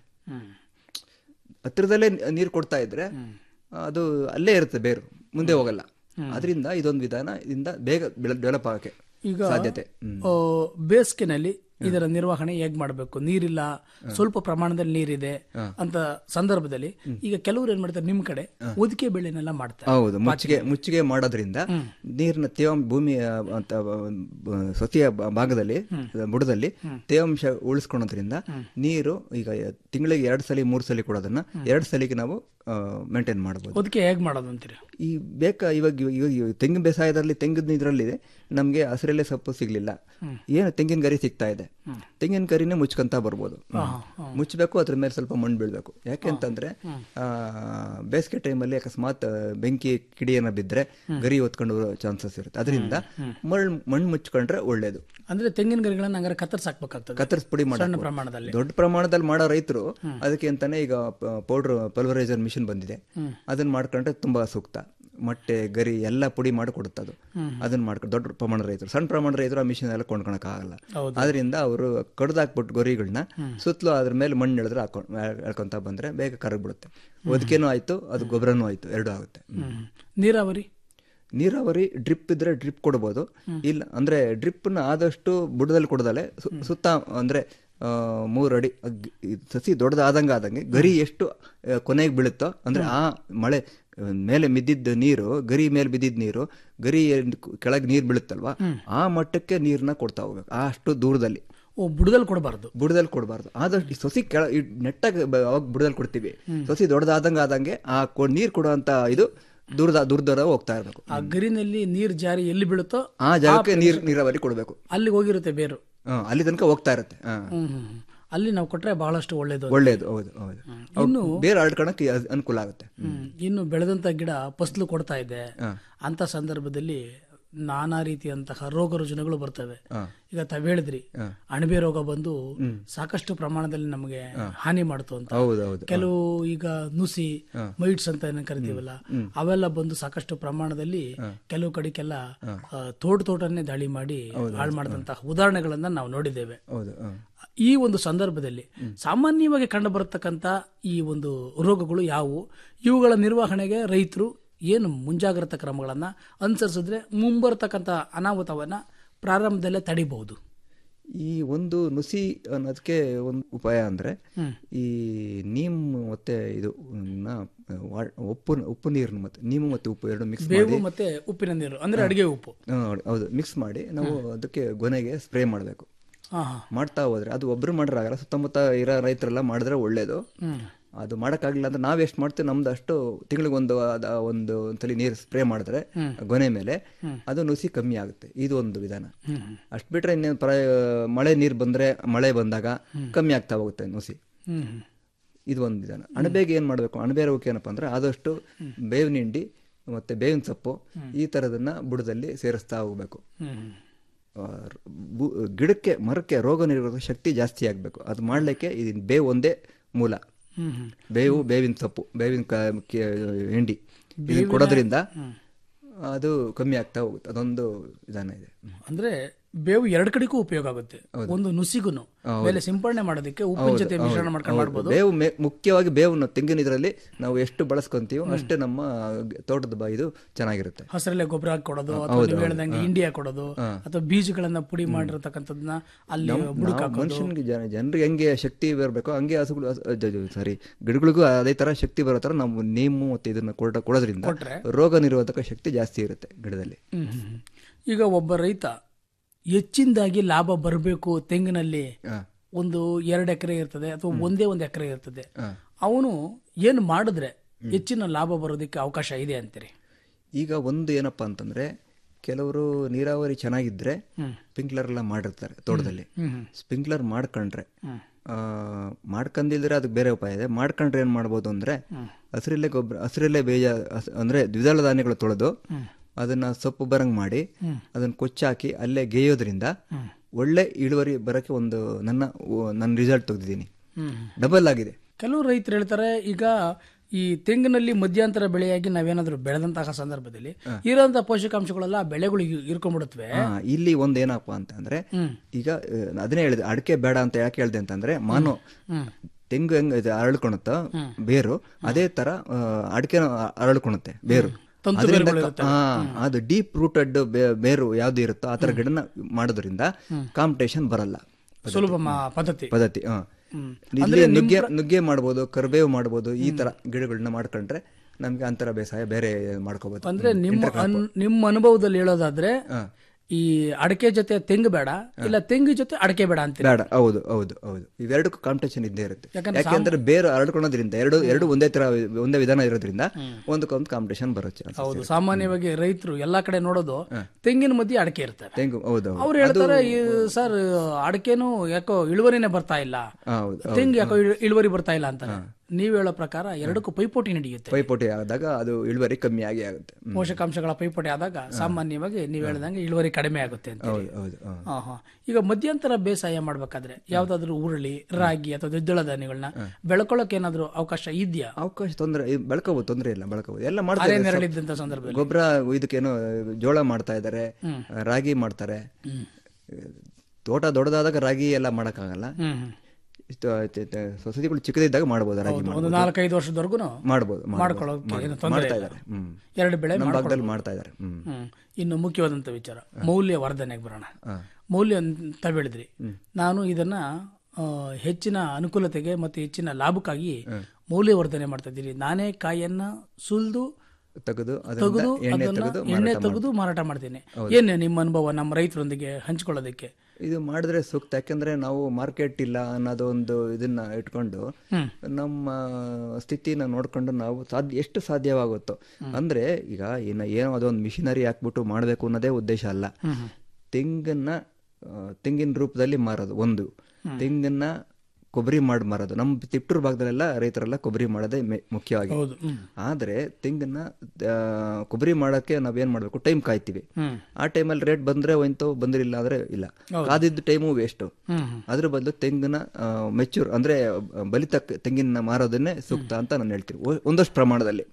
ಹತ್ತಿರದಲ್ಲೇ ನೀರು ಕೊಡ್ತಾ ಇದ್ರೆ ಅದು ಅಲ್ಲೇ ಇರುತ್ತೆ ಬೇರು ಮುಂದೆ ಹೋಗಲ್ಲ ಅದರಿಂದ ಇದೊಂದು ವಿಧಾನ ಇದರಿಂದ ಬೇಗ ಡೆವಲಪ್ ಆಗಕ್ಕೆ ಈಗ ಸಾಧ್ಯತೆ ಹ್ಮ್. ಆ, ಬೇಸಿಗೆನಲ್ಲಿ ಇದರ ನಿರ್ವಹಣೆ ಹೇಗ್ ಮಾಡಬೇಕು ನೀರಿಲ್ಲ ಸ್ವಲ್ಪ ಪ್ರಮಾಣದಲ್ಲಿ ನೀರಿದೆ ಅಂತ ಸಂದರ್ಭದಲ್ಲಿ ಈಗ ಕೆಲವರು ಏನ್ ಮಾಡ್ತಾರೆ ನಿಮ್ ಕಡೆ ಒದಿಕೆ ಬೆಳೆನೆಲ್ಲ ಮಾಡ್ತಾರೆ ಹೌದು ಮುಚ್ಚಿಗೆ ಮುಚ್ಚಿಗೆ ಮಾಡೋದ್ರಿಂದ ನೀರಿನ ತೇವಾಂಶ ಭೂಮಿ ಆ, ಅಂತ ಆ, ಸತಿಯ ಬ- ಭಾಗದಲ್ಲಿ ಬುಡದಲ್ಲಿ ತೇವಾಂಶ ಉಳಿಸ್ಕೊಳೋದ್ರಿಂದ ನೀರು ಈಗ ತಿಂಗಳಿಗೆ ಎರಡು ಸಲ ಮೂರು ಸಲ ಕೊಡೋದನ್ನ ಎರಡು ಸಲಿಗೆ ನಾವು ಮೇಂಟೈನ್ ಮಾಡ್ಬೋದು ಒದಿಕೆ ಹೇಗ್ ಮಾಡೋದು ಅಂತೀರಿ ಈ ಬೇಕಾ ಇವಾಗ ಇವಾಗ ಇವಾಗ ತೆಂಗಿನ ಬೇಸಾಯದಲ್ಲಿ ತೆಂಗಿನ ಇದರಲ್ಲಿ ನಮಗೆ ಹಸಿರೆಲೆ ಸೊಪ್ಪು ಸಿಗ್ಲಿಲ್ಲ ಏನು ತೆಂಗಿನ ಗರಿ ಸಿಗ್ತಾ ಇದೆ ತೆಂಗಿನ ಗರಿನೇ ಮುಚ್ಕೊಂತ ಬರ್ಬೋದು ಮುಚ್ಚಬೇಕು ಅದ್ರ ಮೇಲೆ ಸ್ವಲ್ಪ ಮಣ್ಣು ಬೀಳ್ಬೇಕು ಯಾಕೆ ಅಂತಂದ್ರೆ ಆ, ಬೇಸಿಗೆ ಟೈಮಲ್ಲಿ ಅಕಸ್ಮಾತ್ ಆ, ಬೆಂಕಿ ಕಿಡಿಯನ್ನ ಬಿದ್ರೆ ಗರಿ ಹೊತ್ಕೊಂಡು ಬರೋ ಚಾನ್ಸಸ್ ಇರುತ್ತೆ ಅದರಿಂದ ಮಣ್ಣು ಮಣ್ಣು ಮುಚ್ಕೊಂಡ್ರೆ ಒಳ್ಳೇದು ಅಂದ್ರೆ ತೆಂಗಿನ ಗರಿಗಳನ್ನ ಹಂಗಾರೆ ಕತ್ತರಿಸಿ ಹಾಕ್ಬೇಕಾಗ್ತದೆ ಕತ್ತರಿಸಿ ಪುಡಿ ಸಣ್ಣ ಮಾಡಿ ಪ್ರಮಾಣದಲ್ಲಿ ದೊಡ್ಡ ಪ್ರಮಾಣದಲ್ಲಿ ಮಾಡೋ ರೈತರು ಅದಕ್ಕೆ ಅಂತಾನೆ ಈಗ ಪೌಡರ್ ಪಲ್ವರೈಸರ್ ಮಿಷಿನ್ ಬಂದಿದೆ ಅದನ್ನ ಮಾಡ್ಕೊಂಡ್ರೆ ತುಂಬಾ ಸೂಕ್ತ ಮೊಟ್ಟೆ ಗರಿ ಎಲ್ಲ ಪುಡಿ ಮಾಡಿ ಕೊಡುತ್ತೆ ಅದು ಅದನ್ನ ಮಾಡ್ಕೊಂಡು ದೊಡ್ಡ ಪ್ರಮಾಣದ ರೈತರು ಸಣ್ಣ ಪ್ರಮಾಣದ ರೈತರು ಆ ಮಿಷಿನ್ ಎಲ್ಲ ಕೊಂಡ್ಕೊಳಕ್ ಆಗಲ್ಲ ಅದರಿಂದ ಅವರು ಕಡ್ದಾಕ್ಬಿಟ್ಟು ಗೊರಿಗಳನ್ನ ಸುತ್ತಲೂ ಅದ್ರ ಮೇಲೆ ಮಣ್ಣು ಎಳೆದ್ರೆ ಹಾಕೊಂಡು ಎಳ್ಕೊಂತ ಬಂದ್ರೆ ಬೇಗ ಕರಗ್ಬಿಡುತ್ತೆ ಒದಕೆನೂ ಆಯ್ತು ಅದು ಗೊಬ್ಬರನೂ ಆಯ್ತು ಎರಡೂ ಆಗುತ್ತೆ ನೀರಾವರಿ ನೀರಾವರಿ ಡ್ರಿಪ್ ಇದ್ರೆ ಡ್ರಿಪ್ ಕೊಡ್ಬೋದು ಇಲ್ಲ ಅಂದ್ರೆ ಡ್ರಿಪ್ನ ಆದಷ್ಟು ಬುಡದಲ್ಲಿ ಕೊಡದಲೆ ಸುತ್ತ ಅಂದ್ರೆ ಆ, ಮೂರು ಅಡಿ ಅಗ್- ಈ ಸಸಿ ದೊಡ್ಡದಾದಂಗೆ ಆದಂಗೆ ಗರಿ ಎಷ್ಟು ಆ, ಕೊನೆಗೆ ಬೀಳುತ್ತೋ ಅಂದ್ರೆ ಆ ಮಳೆ ಆ, ಮೇಲೆ ಬಿದ್ದಿದ್ದ ನೀರು ಗರಿ ಮೇಲೆ ಬಿದ್ದಿದ್ದ ನೀರು ಗರಿ ಕೆಳಗೆ ನೀರು ಬೀಳುತ್ತಲ್ವಾ ಆ ಮಟ್ಟಕ್ಕೆ ನೀರನ್ನ ಕೊಡ್ತಾ ಹೋಗ್ಬೇಕು ಆ ಅಷ್ಟು ದೂರದಲ್ಲಿ ಓ ಬುಡದಲ್ಲಿ ಕೊಡಬಾರ್ದು ಬುಡದಲ್ಲಿ ಕೊಡಬಾರ್ದು ಆದಷ್ಟು ಈ ಸೊಸಿ ಕೆಳ ಈ ನೆಟ್ಟಾಗಿ ಬ- ಅವಾಗ ಬುಡದಲ್ಲಿ ಕೊಡ್ತೀವಿ ಸೊಸಿ ದೊಡ್ಡದಾದಂಗೆ ಆದಂಗೆ ಆ ಕೊ- ನೀರು ಕೊಡುವಂತ ಇದು ದೂರದ ದೂರದರ ಹೋಗ್ತಾ ಇರಬೇಕು ಆ ಗರಿನಲ್ಲಿ ನೀರ್ ಜಾರಿ ಎಲ್ಲಿ ಬೀಳುತ್ತೋ ಆ ಜಾಗಕ್ಕೆ ನೀರ್ ನೀರಾವರಿ ಕೊಡಬೇಕು ಅಲ್ಲಿಗೆ ಹೋಗಿರುತ್ತೆ ಬೇರು ಅಲ್ಲಿ ತನಕ ಹೋಗ್ತಾ ಇರುತ್ತೆ ಹಾ. ಹ್ಮ್ ಹ್ಮ್ ಹ್ಮ್. ಅಲ್ಲಿ ನಾವು ಕೊಟ್ರೆ ಬಹಳಷ್ಟು ಒಳ್ಳೇದು ಒಳ್ಳೇದು ಹೌದು ಹೌದು ಇನ್ನು ಅವು ಬೇರೆ ಆಡ್ಕೊಳಕ್ಕೆ ಅದ್- ಅನುಕೂಲ ಆಗುತ್ತೆ ಹ್ಮ್. ಇನ್ನು ಬೆಳೆದಂತ ಗಿಡ ಫಸಲು ಕೊಡ್ತಾ ಇದೆ ಅಂತ ಸಂದರ್ಭದಲ್ಲಿ ನಾನಾ ರೀತಿಯಂತಹ ರೋಗ ರುಜಿನಗಳು ಬರ್ತವೆ ಈಗ ತಾವ್ ಹೇಳಿದ್ರಿ ಅಣಬೆ ರೋಗ ಬಂದು ಸಾಕಷ್ಟು ಪ್ರಮಾಣದಲ್ಲಿ ನಮಗೆ ಹಾನಿ ಮಾಡ್ತು ಅಂತ ಹೌದು ಹೌದು ಕೆಲವು ಈಗ ನುಸಿ ಮೈಟ್ಸ್ ಅಂತ ಏನ್ ಕರಿತೀವಲ್ಲ ಅವೆಲ್ಲ ಬಂದು ಸಾಕಷ್ಟು ಪ್ರಮಾಣದಲ್ಲಿ ಕೆಲವು ಕಡೆಗೆಲ್ಲ ಆ, ತೋಟ ತೋಟನೇ ದಾಳಿ ಮಾಡಿ ಹಾಳು ಮಾಡಿದಂತಹ ಉದಾಹರಣೆಗಳನ್ನ ನಾವು ನೋಡಿದ್ದೇವೆ ಹೌದು ಹಾ. ಈ ಒಂದು ಸಂದರ್ಭದಲ್ಲಿ ಸಾಮಾನ್ಯವಾಗಿ ಕಂಡು ಬರತಕ್ಕಂತ ಈ ಒಂದು ರೋಗಗಳು ಯಾವುವು ಇವುಗಳ ನಿರ್ವಹಣೆಗೆ ರೈತರು ಏನು ಮುಂಜಾಗ್ರತಾ ಕ್ರಮಗಳನ್ನ ಅನುಸರಿಸಿದ್ರೆ ಮುಂಬರತಕ್ಕಂತ ಅನಾಹುತವನ್ನ ಪ್ರಾರಂಭದಲ್ಲೇ ತಡಿಬಹುದು ಈ ಒಂದು ನುಸಿ ಅನ್ನೋದಕ್ಕೆ ಒಂದು ಉಪಾಯ ಅಂದ್ರೆ ಈ ನೀಮ್ ಮತ್ತೆ ಇದು ನ ವಾ- ಉಪ್ಪು ಉಪ್ಪು ನೀರು ಮತ್ತೆ ನೀಮು ಮತ್ತೆ ಉಪ್ಪು ಎರಡು ಮಿಕ್ಸ್ ಬೇವು ಮಾಡಿ ಮತ್ತೆ ಉಪ್ಪಿನ ನೀರು ಅಂದ್ರೆ ಅಡಿಗೆ ಉಪ್ಪು ಹಾ, ಹೌದು ಮಿಕ್ಸ್ ಮಾಡಿ ನಾವು ಅದಕ್ಕೆ ಗೊನೆಗೆ ಸ್ಪ್ರೇ ಮಾಡಬೇಕು ಹಾ ಹಾ ಮಾಡ್ತಾ ಹೋದ್ರೆ ಅದು ಒಬ್ರು ಮಾಡ್ರಾಗಲ್ಲ ಸುತ್ತಮುತ್ತ ಇರೋ ರೈತರೆಲ್ಲ ಮಾಡಿದ್ರೆ ಒಳ್ಳೇದು ಅದು ಮಾಡೋಕ್ಕಾಗಲಿಲ್ಲ ಅಂದ್ರೆ ನಾವ್ ಎಷ್ಟು ಮಾಡ್ತೀವಿ ನಮ್ದು ಅಷ್ಟು ತಿಂಗಳಿಗೊಂದು ಅದ ಒಂದು ಒಂದ್ಸಲಿ ನೀರು ಸ್ಪ್ರೇ ಮಾಡಿದ್ರೆ ಗೊನೆ ಮೇಲೆ ಅದು ನುಸಿ ಕಮ್ಮಿ ಆಗುತ್ತೆ ಇದು ಒಂದು ವಿಧಾನ ಅಷ್ಟು ಬಿಟ್ರೆ ಇನ್ನೇನು ಪ್ರ ಮಳೆ ನೀರು ಬಂದ್ರೆ ಮಳೆ ಬಂದಾಗ ಕಮ್ಮಿ ಆಗ್ತಾ ಹೋಗುತ್ತೆ ನುಸಿ ಹ್ಮ್ ಹ್ಮ್. ಇದು ಒಂದು ವಿಧಾನ ಅಣಬೆಗೆ ಏನು ಮಾಡಬೇಕು ಅಣಬೆ ರೋಗಕ್ಕೆ ಏನಪ್ಪ ಅಂದ್ರೆ ಆದಷ್ಟು ಬೇವಿನ ಹಿಂಡಿ ಮತ್ತೆ ಬೇವಿನ ಸೊಪ್ಪು ಈ ಥರದನ್ನ ಬುಡದಲ್ಲಿ ಸೇರಿಸ್ತಾ ಹೋಗ್ಬೇಕು ಹ್ಮ್ ಆ, ಬು- ಗಿಡಕ್ಕೆ ಮರಕ್ಕೆ ರೋಗ ನಿರೋಧಕ ಶಕ್ತಿ ಜಾಸ್ತಿ ಆಗಬೇಕು ಅದು ಮಾಡಲಿಕ್ಕೆ ಇದು ಬೇವು ಒಂದೇ ಮೂಲ ಹ್ಮ್ ಹ್ಮ್. ಬೇವು ಬೇವಿನ ಸೊಪ್ಪು ಬೇವಿನ ಕ- ಕೆ- ಹಿಂಡಿ ಇದು ಕೊಡೋದ್ರಿಂದ ಅದು ಕಮ್ಮಿ ಆಗ್ತಾ ಹೋಗುತ್ತೆ ಅದೊಂದು ವಿಧಾನ ಇದೆ ಅಂದ್ರೆ ಬೇವು ಎರಡು ಕಡೆಗೂ ಉಪಯೋಗ ಆಗುತ್ತೆ ಒಂದು ನುಸಿಗುನು ಮೇಲೆ ಸಿಂಪಡಣೆ ಮಾಡೋದಕ್ಕೆ ಉಪ್ಪಿನ ಜೊತೆ ಮಿಶ್ರಣ ಮಾಡ್ಕೊಂಡು ಮಾಡ್ಬೋದು ಬೇವು ಮೆ- ಮುಖ್ಯವಾಗಿ ಬೇವನ್ನು ತೆಂಗಿನ ಇದರಲ್ಲಿ ನಾವು ಎಷ್ಟು ಬಳಸ್ಕೊಂತೀವೋ ಅಷ್ಟೇ ನಮ್ಮ ಗ- ತೋಟದ ಬ ಇದು ಚೆನ್ನಾಗಿರುತ್ತೆ ಹಸಿರಲ್ಲೇ ಗೊಬ್ಬರ ಹಾಕಿ ಕೊಡೋದು ಅಥವಾ ನೀವು ಹೇಳ್ದಂಗೆ ಇಂಡಿಯಾ ಕೊಡೋದು ಅಥವಾ ಬೀಜಗಳನ್ನ ಪುಡಿ ಮಾಡಿರತಕ್ಕಂಥದ್ದನ್ನ ಅಲ್ಲಿ ಬುಡಕ್ ಹಾಕೋದು ಮನುಷ್ಯನಿಗೆ ಜನ ಜನರಿಗೆ ಹೆಂಗೆ ಶಕ್ತಿ ಬರಬೇಕು ಹಂಗೆ ಹಸುಗಳು ಸಾರಿ ಗಿಡಗಳಿಗೂ ಅದೇ ತರ ಶಕ್ತಿ ಬರೋ ತರ ನಾವು ನೀಮು ಮತ್ತೆ ಇದನ್ನ ಕೊಡ ಕೊಡೋದ್ರಿಂದ ರೋಗ ನಿರೋಧಕ ಶಕ್ತಿ ಜಾಸ್ತಿ ಇರುತ್ತೆ ಗಿಡದಲ್ಲಿ ಹ್ಮ್ ಹ್ಮ್ ಹ್ಮ್. ಈಗ ಒಬ್ಬ ರೈತ ಹೆಚ್ಚಿನದಾಗಿ ಲಾಭ ಬರಬೇಕು ತೆಂಗಿನಲ್ಲಿ ಒಂದು ಎರಡು ಎಕರೆ ಇರ್ತದೆ ಅಥವಾ ಒಂದೇ ಒಂದು ಎಕರೆ ಇರ್ತದೆ ಅವನು ಏನು ಮಾಡಿದ್ರೆ ಹೆಚ್ಚಿನ ಲಾಭ ಬರೋದಕ್ಕೆ ಅವಕಾಶ ಇದೆ ಅಂತೀರಿ ಈಗ ಒಂದು ಏನಪ್ಪಾ ಅಂತಂದ್ರೆ ಕೆಲವರು ನೀರಾವರಿ ಚೆನ್ನಾಗಿದ್ರೆ ಸ್ಪ್ರಿಂಕ್ಲರ್ ಎಲ್ಲ ಮಾಡಿರ್ತಾರೆ ತೋಟದಲ್ಲಿ ಸ್ಪ್ರಿಂಕ್ಲರ್ ಮಾಡ್ಕೊಂಡ್ರೆ ಆ, ಮಾಡ್ಕೊಂಡಿದ್ರೆ ಅದಕ್ಕೆ ಬೇರೆ ಉಪಾಯ ಇದೆ ಮಾಡ್ಕೊಂಡ್ರೆ ಏನ್ ಮಾಡ್ಬೋದು ಅಂದ್ರೆ ಹಸಿರೆಲೆ ಗೊಬ್ಬರ ಹಸಿರೆಲೆ ಬೀಜ ಹಸ್- ಅಂದ್ರೆ ದ್ವಿದಳ ಧಾನ್ಯಗಳು ತೊಳೆದು ಅದನ್ನ ಸೊಪ್ಪು ಬರಂಗ್ ಮಾಡಿ ಅದನ್ನ ಕೊಚ್ಚಾಕಿ ಅಲ್ಲೇ ಗೇಯೋದ್ರಿಂದ ಒಳ್ಳೆ ಇಳುವರಿ ಬರಕ್ಕೆ ಒಂದು ನನ್ನ ನನ್ನ ರಿಸಲ್ಟ್ ತೆಗೆದಿದ್ದೀನಿ ಡಬಲ್ ಆಗಿದೆ ಕೆಲವು ರೈತರು ಹೇಳ್ತಾರೆ ಈಗ ಈ ತೆಂಗಿನಲ್ಲಿ ಮಧ್ಯಂತರ ಬೆಳೆಯಾಗಿ ನಾವೇನಾದ್ರೂ ಬೆಳೆದಂತಹ ಸಂದರ್ಭದಲ್ಲಿ ಇರೋಂಥ ಪೋಷಕಾಂಶಗಳೆಲ್ಲ ಆ ಬೆಳೆಗಳು ಇರ್ಕೊಂಡ್ಬಿಡುತ್ತವೆ ಹಾ, ಇಲ್ಲಿ ಒಂದ್ ಏನಪ್ಪಾ ಅಂತ ಅಂದ್ರೆ ಈಗ ಆ, ಅದನ್ನೇ ಹೇಳಿದೆ ಅಡಿಕೆ ಬೇಡ ಅಂತ ಯಾಕೆ ಹೇಳ್ದೆ ಅಂತಂದ್ರೆ ಮಾನು ತೆಂಗು ಹೆಂಗ್ ಇದು ಅರಳ್ಕೊಳುತ್ತೋ ಬೇರು ಅದೇ ತರ ಆ, ಅಡಿಕೆ ಅರಳ್ಕೊಳುತ್ತೆ ಬೇರು ಅದರಿಂದ ಹಾ ಅದು ಡೀಪ್ ರೂಟೆಡ್ ಬೇರು ಯಾವ್ದು ಇರುತ್ತೋ ಆ ತರ ಗಿಡನ ಮಾಡೋದ್ರಿಂದ ಕಾಂಪಿಟೇಷನ್ ಬರಲ್ಲ ಸುಲಭ ಮಾ- ಪದ್ಧತಿ ಪದ್ಧತಿ ಹಾ ಇಲ್ಲಿ ನುಗ್ಗೆ ನುಗ್ಗೆ ಮಾಡ್ಬೋದು ಕರಿಬೇವು ಮಾಡ್ಬೋದು ಈ ತರ ಗಿಡಗಳನ್ನ ಮಾಡ್ಕೊಂಡ್ರೆ ನಮ್ಗೆ ಅಂತರ ಬೇಸಾಯ ಬೇರೆ ಮಾಡ್ಕೋಬಹುದು ಅಂದ್ರೆ ನಿಮ್ಮ ಅನ್- ನಿಮ್ಮ ಅನುಭವದಲ್ಲಿ ಹೇಳೋದಾದ್ರೆ ಈ ಅಡಕೆ ಜೊತೆ ತೆಂಗು ಬೇಡ ಇಲ್ಲ ತೆಂಗು ಜೊತೆ ಅಡಕೆ ಬೇಡ ಅಂತ ಬೇಡ ಹೌದು ಹೌದು ಹೌದು ಇವೆರಡಕ್ಕೂ ಕಾಂಪಿಟೇಷನ್ ಇದ್ದೇ ಇರುತ್ತೆ ಯಾಕೆಂದ್ರೆ ಬೇರೆ ಹರಡ್ಕೊಳೋದ್ರಿಂದ ಎರಡು ಎರಡು ಒಂದೇ ತರ ಒಂದೇ ವಿಧಾನ ಇರೋದ್ರಿಂದ ಒಂದಕ್ಕೊಂದು ಕಾಂಪಿಟೇಷನ್ ಬರುತ್ತೆ chances ಹೌದು ಸಾಮಾನ್ಯವಾಗಿ ರೈತರು ಎಲ್ಲಾ ಕಡೆ ನೋಡೋದು ತೆಂಗಿನ ಮಧ್ಯೆ ಅಡಕೆ ಇರ್ತವೆ ತೆಂಗು ಹೌದು ಹೌದು. ಅವ್ರು ಹೇಳ್ತಾರೆ ಈ ಸರ್ ಅಡಕೆನು ಯಾಕೋ ಇಳುವರಿನೇ ಬರ್ತಾ ಇಲ್ಲ ಹಾ, ಹೌದು ತೆಂಗು ಯಾಕೋ ಇಳು- ಇಳುವರಿ ಬರ್ತಾ ಇಲ್ಲ ಅಂತ ನೀವು ಹೇಳೋ ಪ್ರಕಾರ ಎರಡಕ್ಕೂ ಪೈಪೋಟಿ ನಡೆಯುತ್ತೆ ಪೈಪೋಟಿ ಆದಾಗ ಅದು ಇಳುವರಿ ಕಮ್ಮಿ ಆಗಿ ಆಗುತ್ತೆ ಹ್ಮ್. ಪೋಷಕಾಂಶಗಳ ಪೈಪೋಟಿ ಆದಾಗ ಸಾಮಾನ್ಯವಾಗಿ ನೀವು ಹೇಳ್ದಂಗೆ ಇಳುವರಿ ಕಡಿಮೆ ಆಗುತ್ತೆ ಅಂತ ಹೌದು ಹೌದು ಹಾ. ಹಾ, ಹಾ. ಈಗ ಮಧ್ಯಂತರ ಬೇಸಾಯ ಮಾಡ್ಬೇಕಾದ್ರೆ ಯಾವ್ದಾದ್ರು ಉರುಳಿ ರಾಗಿ ಅಥವಾ ದ್ವಿದಳ ಧಾನ್ಯಗಳನ್ನ ಬೆಳ್ಕೊಳ್ಳೋಕೆ ಏನಾದ್ರು ಅವಕಾಶ ಇದೆಯಾ ಅವಕಾಶ ತೊಂದರೆ ಬೆಳ್ಕೋಬಹುದು ತೊಂದರೆ ಇಲ್ಲ ಬೆಳ್ಕೋಬಹುದು ಎಲ್ಲ ಅರೆ ಮಾಡ್ತಾರೆ ನೆರಳಿದ್ದಂತ ಸಂದರ್ಭದಲ್ಲಿ ಗೊಬ್ಬರ ಇದಕ್ಕೇನೋ ಜೋಳ ಮಾಡ್ತಾ ಇದ್ದಾರೆ ರಾಗಿ ಮಾಡ್ತಾರೆ ತೋಟ ದೊಡ್ಡದಾದಾಗ ರಾಗಿ ಎಲ್ಲ ಮಾಡಕ್ಕಾಗಲ್ಲ ಹ್ಮ್ ಹ್ಮ್. ಇಷ್ಟು ಆಯ್ತು, ಆಯ್ತು. ಸೊಸೈಟಿಗಳು ಚಿಕ್ಕದಿದ್ದಾಗ ಮಾಡ್ಬೋದು ರಾಗಿ ಒಂದು ಮಾಡ್ಬೋದು. ನಾಲ್ಕೈದು ವರ್ಷದವರೆಗೂ ಮಾಡ್ಬೋದು ಮಾಡ್ಕೊಳ್ಳೋಕೆ ಮಾಡ್ಬೋದು. ಏನು ತೊಂದರೆ ಮಾಡ್ತಾ ಇಲ್ಲ. ಇದ್ದಾರೆ ಹ್ಮ್ ಎರಡು ಬೆಳೆ ನಮ್ಮ ಭಾಗದಲ್ಲಿ ಮಾಡ್ಕೊಳ್ಳೋದು. ಮಾಡ್ತಾ ಇದ್ದಾರೆ ಹ್ಮ್ ಹ್ಮ್. ಇನ್ನು ಮುಖ್ಯವಾದಂತ ವಿಚಾರ ಮೌಲ್ಯ ವರ್ಧನೆಗೆ ಬರೋಣ ಮೌಲ್ಯ ಅಂತ ಹೇಳಿದ್ರಿ ನಾನು ಇದನ್ನ ಆ, ಹೆಚ್ಚಿನ ಅನುಕೂಲತೆಗೆ ಮತ್ತು ಹೆಚ್ಚಿನ ಲಾಭಕ್ಕಾಗಿ ಮೌಲ್ಯವರ್ಧನೆ ಮಾಡ್ತಾ ಇದ್ದೀನಿ ನಾನೇ ಕಾಯನ್ನ ಸುಲಿದು ತೆಗೆದು ತೆಗೆದು ಅದರಿಂದ ಎಣ್ಣೆ ಅದನ್ನ ತೆಗೆದು ಎಣ್ಣೆ ಮಾರಾಟ ತೆಗೆದು ಮಾರಾಟ ಮಾಡ್ತೀನಿ ಏನ್ ನಿಮ್ಮ ಅನುಭವ ನಮ್ಮ ರೈತರೊಂದಿಗೆ ಹಂಚ್ಕೊಳ್ಳೋದಕ್ಕೆ ಇದು ಮಾಡಿದ್ರೆ ಸೂಕ್ತ ಯಾಕಂದ್ರೆ ನಾವು ಮಾರ್ಕೆಟ್ ಇಲ್ಲ ಅನ್ನೋದೊಂದು ಇದನ್ನ ಇಟ್ಕೊಂಡು ನಮ್ಮ ಸ್ಥಿತಿನ ನೋಡ್ಕೊಂಡು ನಾವು ಸಾಧ್ಯ ಎಷ್ಟು ಸಾಧ್ಯವಾಗುತ್ತೋ ಅಂದ್ರೆ ಈಗ ಇನ್ನ ಏನೋ ಅದೊಂದು ಮಿಷಿನರಿ ಹಾಕ್ಬಿಟ್ಟು ಮಾಡಬೇಕು ಅನ್ನೋದೇ ಉದ್ದೇಶ ಅಲ್ಲ ತೆಂಗನ್ನ ಆ, ತೆಂಗಿನ ರೂಪದಲ್ಲಿ ಮಾರೋದು ಒಂದು ತೆಂಗನ್ನ ಕೊಬ್ಬರಿ ಮಾಡಿ ಮಾರೋದು ನಮ್ಮ ತಿಪ್ಟೂರು ಭಾಗದಲ್ಲೆಲ್ಲ ರೈತರೆಲ್ಲ ಕೊಬ್ಬರಿ ಮಾಡೋದೇ ಮೆ- ಮುಖ್ಯವಾಗಿ ಹೌದು ಹ್ಮ್. ಆದ್ರೆ ತೆಂಗನ್ನ ಆ, ಕೊಬ್ಬರಿ ಮಾಡಕ್ಕೆ ನಾವೇನ್ ಮಾಡ್ಬೇಕು ಟೈಮ್ ಕಾಯ್ತೀವಿ ಆ ಟೈಮಲ್ಲಿ ರೇಟ್ ಬಂದ್ರೆ ಹೋಯ್ತು ಬಂದಿರಲಿಲ್ಲ ಅಂದ್ರೆ ಇಲ್ಲ ಕಾದಿದ್ದ ಟೈಮು ವೇಸ್ಟ್ ಅದ್ರ ಬದಲು ತೆಂಗಿನ ಮೆಚೂರ್ ಅಂದ್ರೆ ಬಲಿತ ತೆಂಗಿನ ಮಾರೋದನ್ನೇ ಸೂಕ್ತ ಅಂತ ನಾನು ಹೇಳ್ತೀನಿ ಒ- ಒಂದಷ್ಟು ಪ್ರಮಾಣದಲ್ಲಿ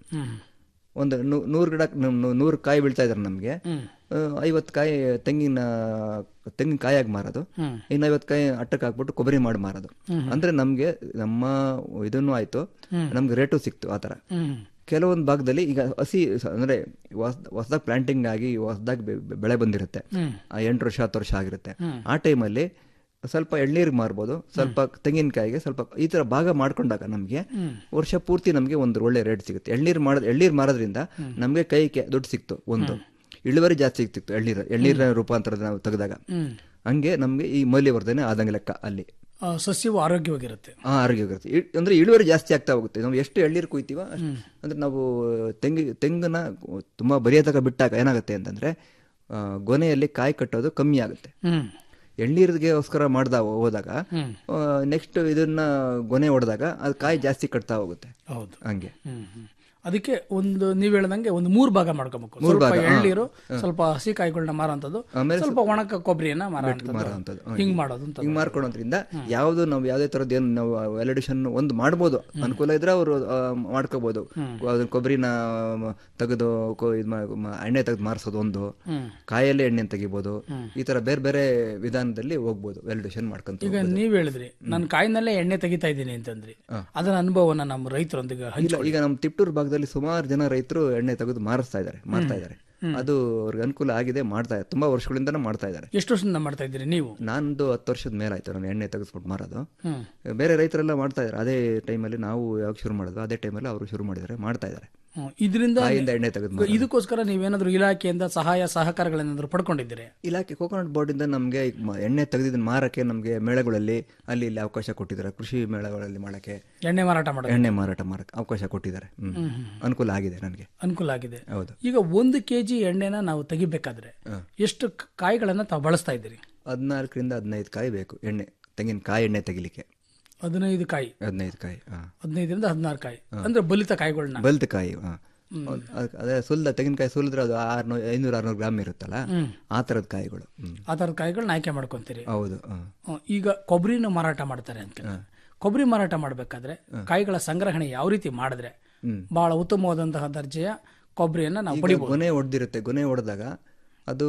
ಒಂದು ನೂ- ನೂರು ಗಿಡ ನಮ್- ನೂ- ನೂರು ಕಾಯಿ ಬೀಳ್ತಾ ಇದಾರೆ ನಮಗೆ ಐವತ್ತು ಕಾಯಿ ತೆಂಗಿನ ತೆಂಗಿನ ಕಾಯಾಗಿ ಮಾರೋದು ಇನ್ನು ಐವತ್ತು ಕಾಯಿ ಅಟ್ಟಕ್ಕೆ ಹಾಕ್ಬಿಟ್ಟು ಕೊಬ್ಬರಿ ಮಾಡಿ ಮಾರೋದು ಅಂದ್ರೆ ನಮ್ಗೆ ನಮ್ಮ ಇದನ್ನು ಆಯ್ತು ನಮ್ಗೆ ರೇಟು ಸಿಕ್ತು ಆ ಥರ ಕೆಲವೊಂದು ಭಾಗದಲ್ಲಿ ಈಗ ಹಸಿ ಸ- ಅಂದ್ರೆ ಹೊಸದಾಗಿ ಪ್ಲಾಂಟಿಂಗ್ ಆಗಿ ಹೊಸದಾಗಿ ಬೆಳೆ ಬಂದಿರುತ್ತೆ ಆ ಎಂಟು ವರ್ಷ ಹತ್ತು ವರ್ಷ ಆಗಿರುತ್ತೆ ಆ ಟೈಮಲ್ಲಿ ಸ್ವಲ್ಪ ಎಳ್ನೀರಿಗೆ ಮಾರ್ಬೋದು ಸ್ವಲ್ಪ ತೆಂಗಿನಕಾಯಿಗೆ ಸ್ವಲ್ಪ ಈ ತರ ಭಾಗ ಮಾಡ್ಕೊಂಡಾಗ ನಮಗೆ ವರ್ಷ ಪೂರ್ತಿ ನಮಗೆ ಒಂದು ಒಳ್ಳೆ ರೇಟ್ ಸಿಗುತ್ತೆ ಎಳ್ನೀರು ಮಾಡೋದು ಎಳ್ನೀರು ಮಾರೋದ್ರಿಂದ ನಮಗೆ ಕೈಗೆ ದುಡ್ಡು ಸಿಕ್ತು ಒಂದು ಇಳುವರಿ ಜಾಸ್ತಿ ಸಿಕ್ತಿತ್ತು ಎಳ್ನೀರು ಎಳ್ನೀರಿನ ರೂಪಾಂತರದ ನಾವು ತೆಗೆದಾಗ ಹಂಗೆ ನಮಗೆ ಈ ಮೌಲ್ಯವರ್ಧನೆ ಆದಂಗೆ ಲೆಕ್ಕ ಅಲ್ಲಿ ಆ, ಸಸ್ಯವು ಆರೋಗ್ಯವಾಗಿರುತ್ತೆ ಆ, ಆರೋಗ್ಯವಾಗಿರುತ್ತೆ ಇ- ಅಂದ್ರೆ ಇಳುವರಿ ಜಾಸ್ತಿ ಆಗ್ತಾ ಹೋಗುತ್ತೆ ನಾವು ಎಷ್ಟು ಎಳ್ನೀರು ಕುಯ್ತೀವ ಅಷ್ಟ್- ಅಂದ್ರೆ ನಾವು ತೆಂಗಿ ತೆಂಗನ್ನ ತುಂಬಾ ಬರಿಯತಕ ಬಿಟ್ಟಾಗ ಏನಾಗುತ್ತೆ ಅಂತಂದ್ರೆ ಆ, ಗೊನೆಯಲ್ಲಿ ಕಾಯಿ ಕಟ್ಟೋದು ಕಮ್ಮಿ ಆಗುತ್ತೆ ಹ್ಮ್ ಎಳ್ನೀರಿಗೆಗೋಸ್ಕರ ಮಾಡ್ದ ಹೋದಾಗ ನೆಕ್ಸ್ಟ್ ಇದನ್ನ ಗೊನೆ ಹೊಡೆದಾಗ ಅದು ಕಾಯಿ ಜಾಸ್ತಿ ಕಟ್ತಾ ಹೋಗುತ್ತೆ ಹೌದು ಹಂಗೆ ಹ್ಮ್, ಹ್ಮ್. ಅದಕ್ಕೆ ಒಂದು ನೀವ್ ಹೇಳ್ದಂಗೆ ಒಂದು ಮೂರ್ ಭಾಗ ಮಾಡ್ಕೋಬೇಕು ಮೂರ್ ಸ್ವಲ್ಪ ಭಾಗ, ಹಾ. ಎಳ್ನೀರು ಸ್ವಲ್ಪ ಹಸಿ ಕಾಯಿಗಳನ್ನ ಮಾರೋಂಥದ್ದು ಆಮೇಲೆ ಸ್ವಲ್ಪ ಒಣಕ ಕೊಬ್ಬರಿಯನ್ನ ಮಾರುವಂಥದ್ದು. ಮಾರೋಂಥದ್ದು ಹಾ, ಹಿಂಗ್ ಮಾಡೋದು ಅಂತ ಹಿಂಗ್ ಮಾರ್ಕೊಳೋದ್ರಿಂದ ಯಾವ್ದು ನಾವು ಯಾವ್ದೇ ತರದ್ ಏನು ನಾವು ವ್ಯಾಲಿಡೇಷನ್ ಒಂದು ಮಾಡ್ಬೋದು ಅನುಕೂಲ ಇದ್ರೆ ಅವರು ಮಾಡ್ಕೋಬಹುದು ಅದನ್ನ ಕೊಬ್ಬರಿನ ತೆಗೆದು ಕೊ- ಇದ್ ಮಾ- ಮ- ಎಣ್ಣೆ ತೆಗೆದು ಮಾರ್ಸೋದು ಒಂದು ಕಾಯಲ್ಲಿ ಎಣ್ಣೆ ತೆಗಿಬೋದು ಈ ತರ ಬೇರೆ ಬೇರೆ ವಿಧಾನದಲ್ಲಿ ಹೋಗ್ಬೋದು ವ್ಯಾಲಿಡೇಷನ್ ಮಾಡ್ಕೊಂತ ಈಗ ನೀವ್ ಹೇಳಿದ್ರಿ ನಾನು ಕಾಯಿನಲ್ಲೇ ಎಣ್ಣೆ ತೆಗಿತಾ ಇದ್ದೀನಿ ಅಂತಂದ್ರಿ ಅದರ ಅನುಭವನ ನಮ್ಮ ರೈತರೊಂದಿಗೆ ಇಲ್ಲ ಹಂಚ್ಕೊಳ್ಳಿ ಈಗ ನಮ್ಮ ತಿಪ್ಟೂರು ಭಾಗದಲ್ಲಿ ಸುಮಾರು ಜನ ರೈತರು ಎಣ್ಣೆ ತೆಗೆದು ಮಾರಿಸ್ತಾ ಇದ್ದಾರೆ ಮಾರ್ತಾ ಇದ್ದಾರೆ ಅದು ಅವ್ರಿಗೆ ಅನುಕೂಲ ಆಗಿದೆ ಮಾಡ್ತಾ ಇದ್ದಾರೆ ತುಂಬಾ ವರ್ಷಗಳಿಂದನೂ ಮಾಡ್ತಾ ಇದ್ದಾರೆ ಎಷ್ಟು ವರ್ಷದಿಂದ ಮಾಡ್ತಾ ಇದ್ದೀರಿ ನೀವು ನಂದು ಹತ್ತು ವರ್ಷದ ಮೇಲಾಯ್ತು ನಾನು ಎಣ್ಣೆ ತೆಗೆಸ್ಬಿಟ್ಟು ಮಾರೋದು ಬೇರೆ ರೈತರೆಲ್ಲ ಮಾಡ್ತಾ ಇದ್ದಾರೆ ಅದೇ ಟೈಮಲ್ಲಿ ನಾವು ಯಾವಾಗ ಶುರು ಮಾಡಿದ್ವಿ ಅದೇ ಟೈಮಲ್ಲಿ ಅವರು ಶುರು ಮಾಡಿದ್ದಾರೆ ಮಾಡ್ತಾ ಇದ್ದಾರೆ ಹ್ಮ್. ಇದರಿಂದ ಕಾಯಿಂದ ಎಣ್ಣೆ ತೆಗೆದು ಇದಕ್ಕೋಸ್ಕರ ನೀವೇನಾದ್ರೂ ಇಲಾಖೆಯಿಂದ ಸಹಾಯ ಸಹಕಾರಗಳೇನಾದ್ರೂ ಪಡ್ಕೊಂಡಿದ್ದೀರಿ ಇಲಾಖೆ ಕೋಕೋನಟ್ ಬೋರ್ಡಿಂದ ನಮಗೆ ಎಣ್ಣೆ ತೆಗೆದಿದ್ದನ್ನ ಮಾರಕ್ಕೆ ನಮಗೆ ಮೇಳಗಳಲ್ಲಿ ಅಲ್ಲಿ ಇಲ್ಲಿ ಅವಕಾಶ ಕೊಟ್ಟಿದ್ದಾರೆ ಕೃಷಿ ಮೇಳಗಳಲ್ಲಿ ಮಾಡಕ್ಕೆ ಎಣ್ಣೆ ಮಾರಾಟ ಮಾಡೋದು ಎಣ್ಣೆ ಮಾರಾಟ ಮಾಡಕ್ಕೆ ಅವಕಾಶ ಕೊಟ್ಟಿದ್ದಾರೆ ಹ್ಮ್. ಅನುಕೂಲ ಆಗಿದೆ ನನಗೆ ಅನುಕೂಲ ಆಗಿದೆ ಹೌದು ಈಗ ಒಂದು ಕೆಜಿ ಎಣ್ಣೆನ ನಾವು ತೆಗಿಬೇಕಾದ್ರೆ ಎಷ್ಟು ಕ- ಕಾಯಿಗಳನ್ನ ತಾವು ಬಳಸ್ತಾ ಇದ್ದೀರಿ ಹದಿನಾಲ್ಕರಿಂದ ಹದಿನೈದು ಕಾಯಿ ಬೇಕು ಎಣ್ಣೆ ತೆಂಗಿನ ಕಾಯಿ ಎಣ್ಣೆ ತೆಗಿಲಿಕ್ಕೆ ಹದಿನೈದು ಕಾಯಿ ಹದಿನೈದು ಕಾಯಿ ಹಾ ಹದಿನೈದರಿಂದ ಹದಿನಾರು ಕಾಯಿ ಅಂದ್ರೆ ಬಲಿತ ಕಾಯಿಗಳನ್ನ ಬಲ್ತ್ ಕಾಯಿ ಹಾ ಅದ್- ಅದೇ ಸುಲ್ದ ತೆಂಗಿನಕಾಯಿ ಸುಲಿದ್ರೆ ಅದು ಆರ್ನೂರು ಐನೂರು ಆರ್ನೂರು ಗ್ರಾಮ್ ಇರುತ್ತಲ್ಲ ಆ ತರದ ಕಾಯಿಗಳು ಹ್ಮ್. ಆ ಥರದ ಕಾಯಿಗಳನ್ನ ಆಯ್ಕೆ ಮಾಡ್ಕೊಂತೀರಿ ಹೌದು ಹಾ. ಹ್ಮ್. ಈಗ ಕೊಬ್ಬರಿನ ಮಾರಾಟ ಮಾಡ್ತಾರೆ ಅಂತ ಕೊಬ್ಬರಿ ಮಾರಾಟ ಮಾಡಬೇಕಾದ್ರೆ ಕಾಯಿಗಳ ಸಂಗ್ರಹಣೆ ಯಾವ ರೀತಿ ಮಾಡಿದ್ರೆ ಬಹಳ ಉತ್ತಮವಾದಂತಹ ದರ್ಜೆಯ ಕೊಬ್ಬರಿಯನ್ನ ನಾವು ಈಗ ಪಡಿಬಹುದು ಗೊನೆ ಹೊಡೆದಿರುತ್ತೆ ಗೊನೆ ಹೊಡೆದಾಗ ಅದು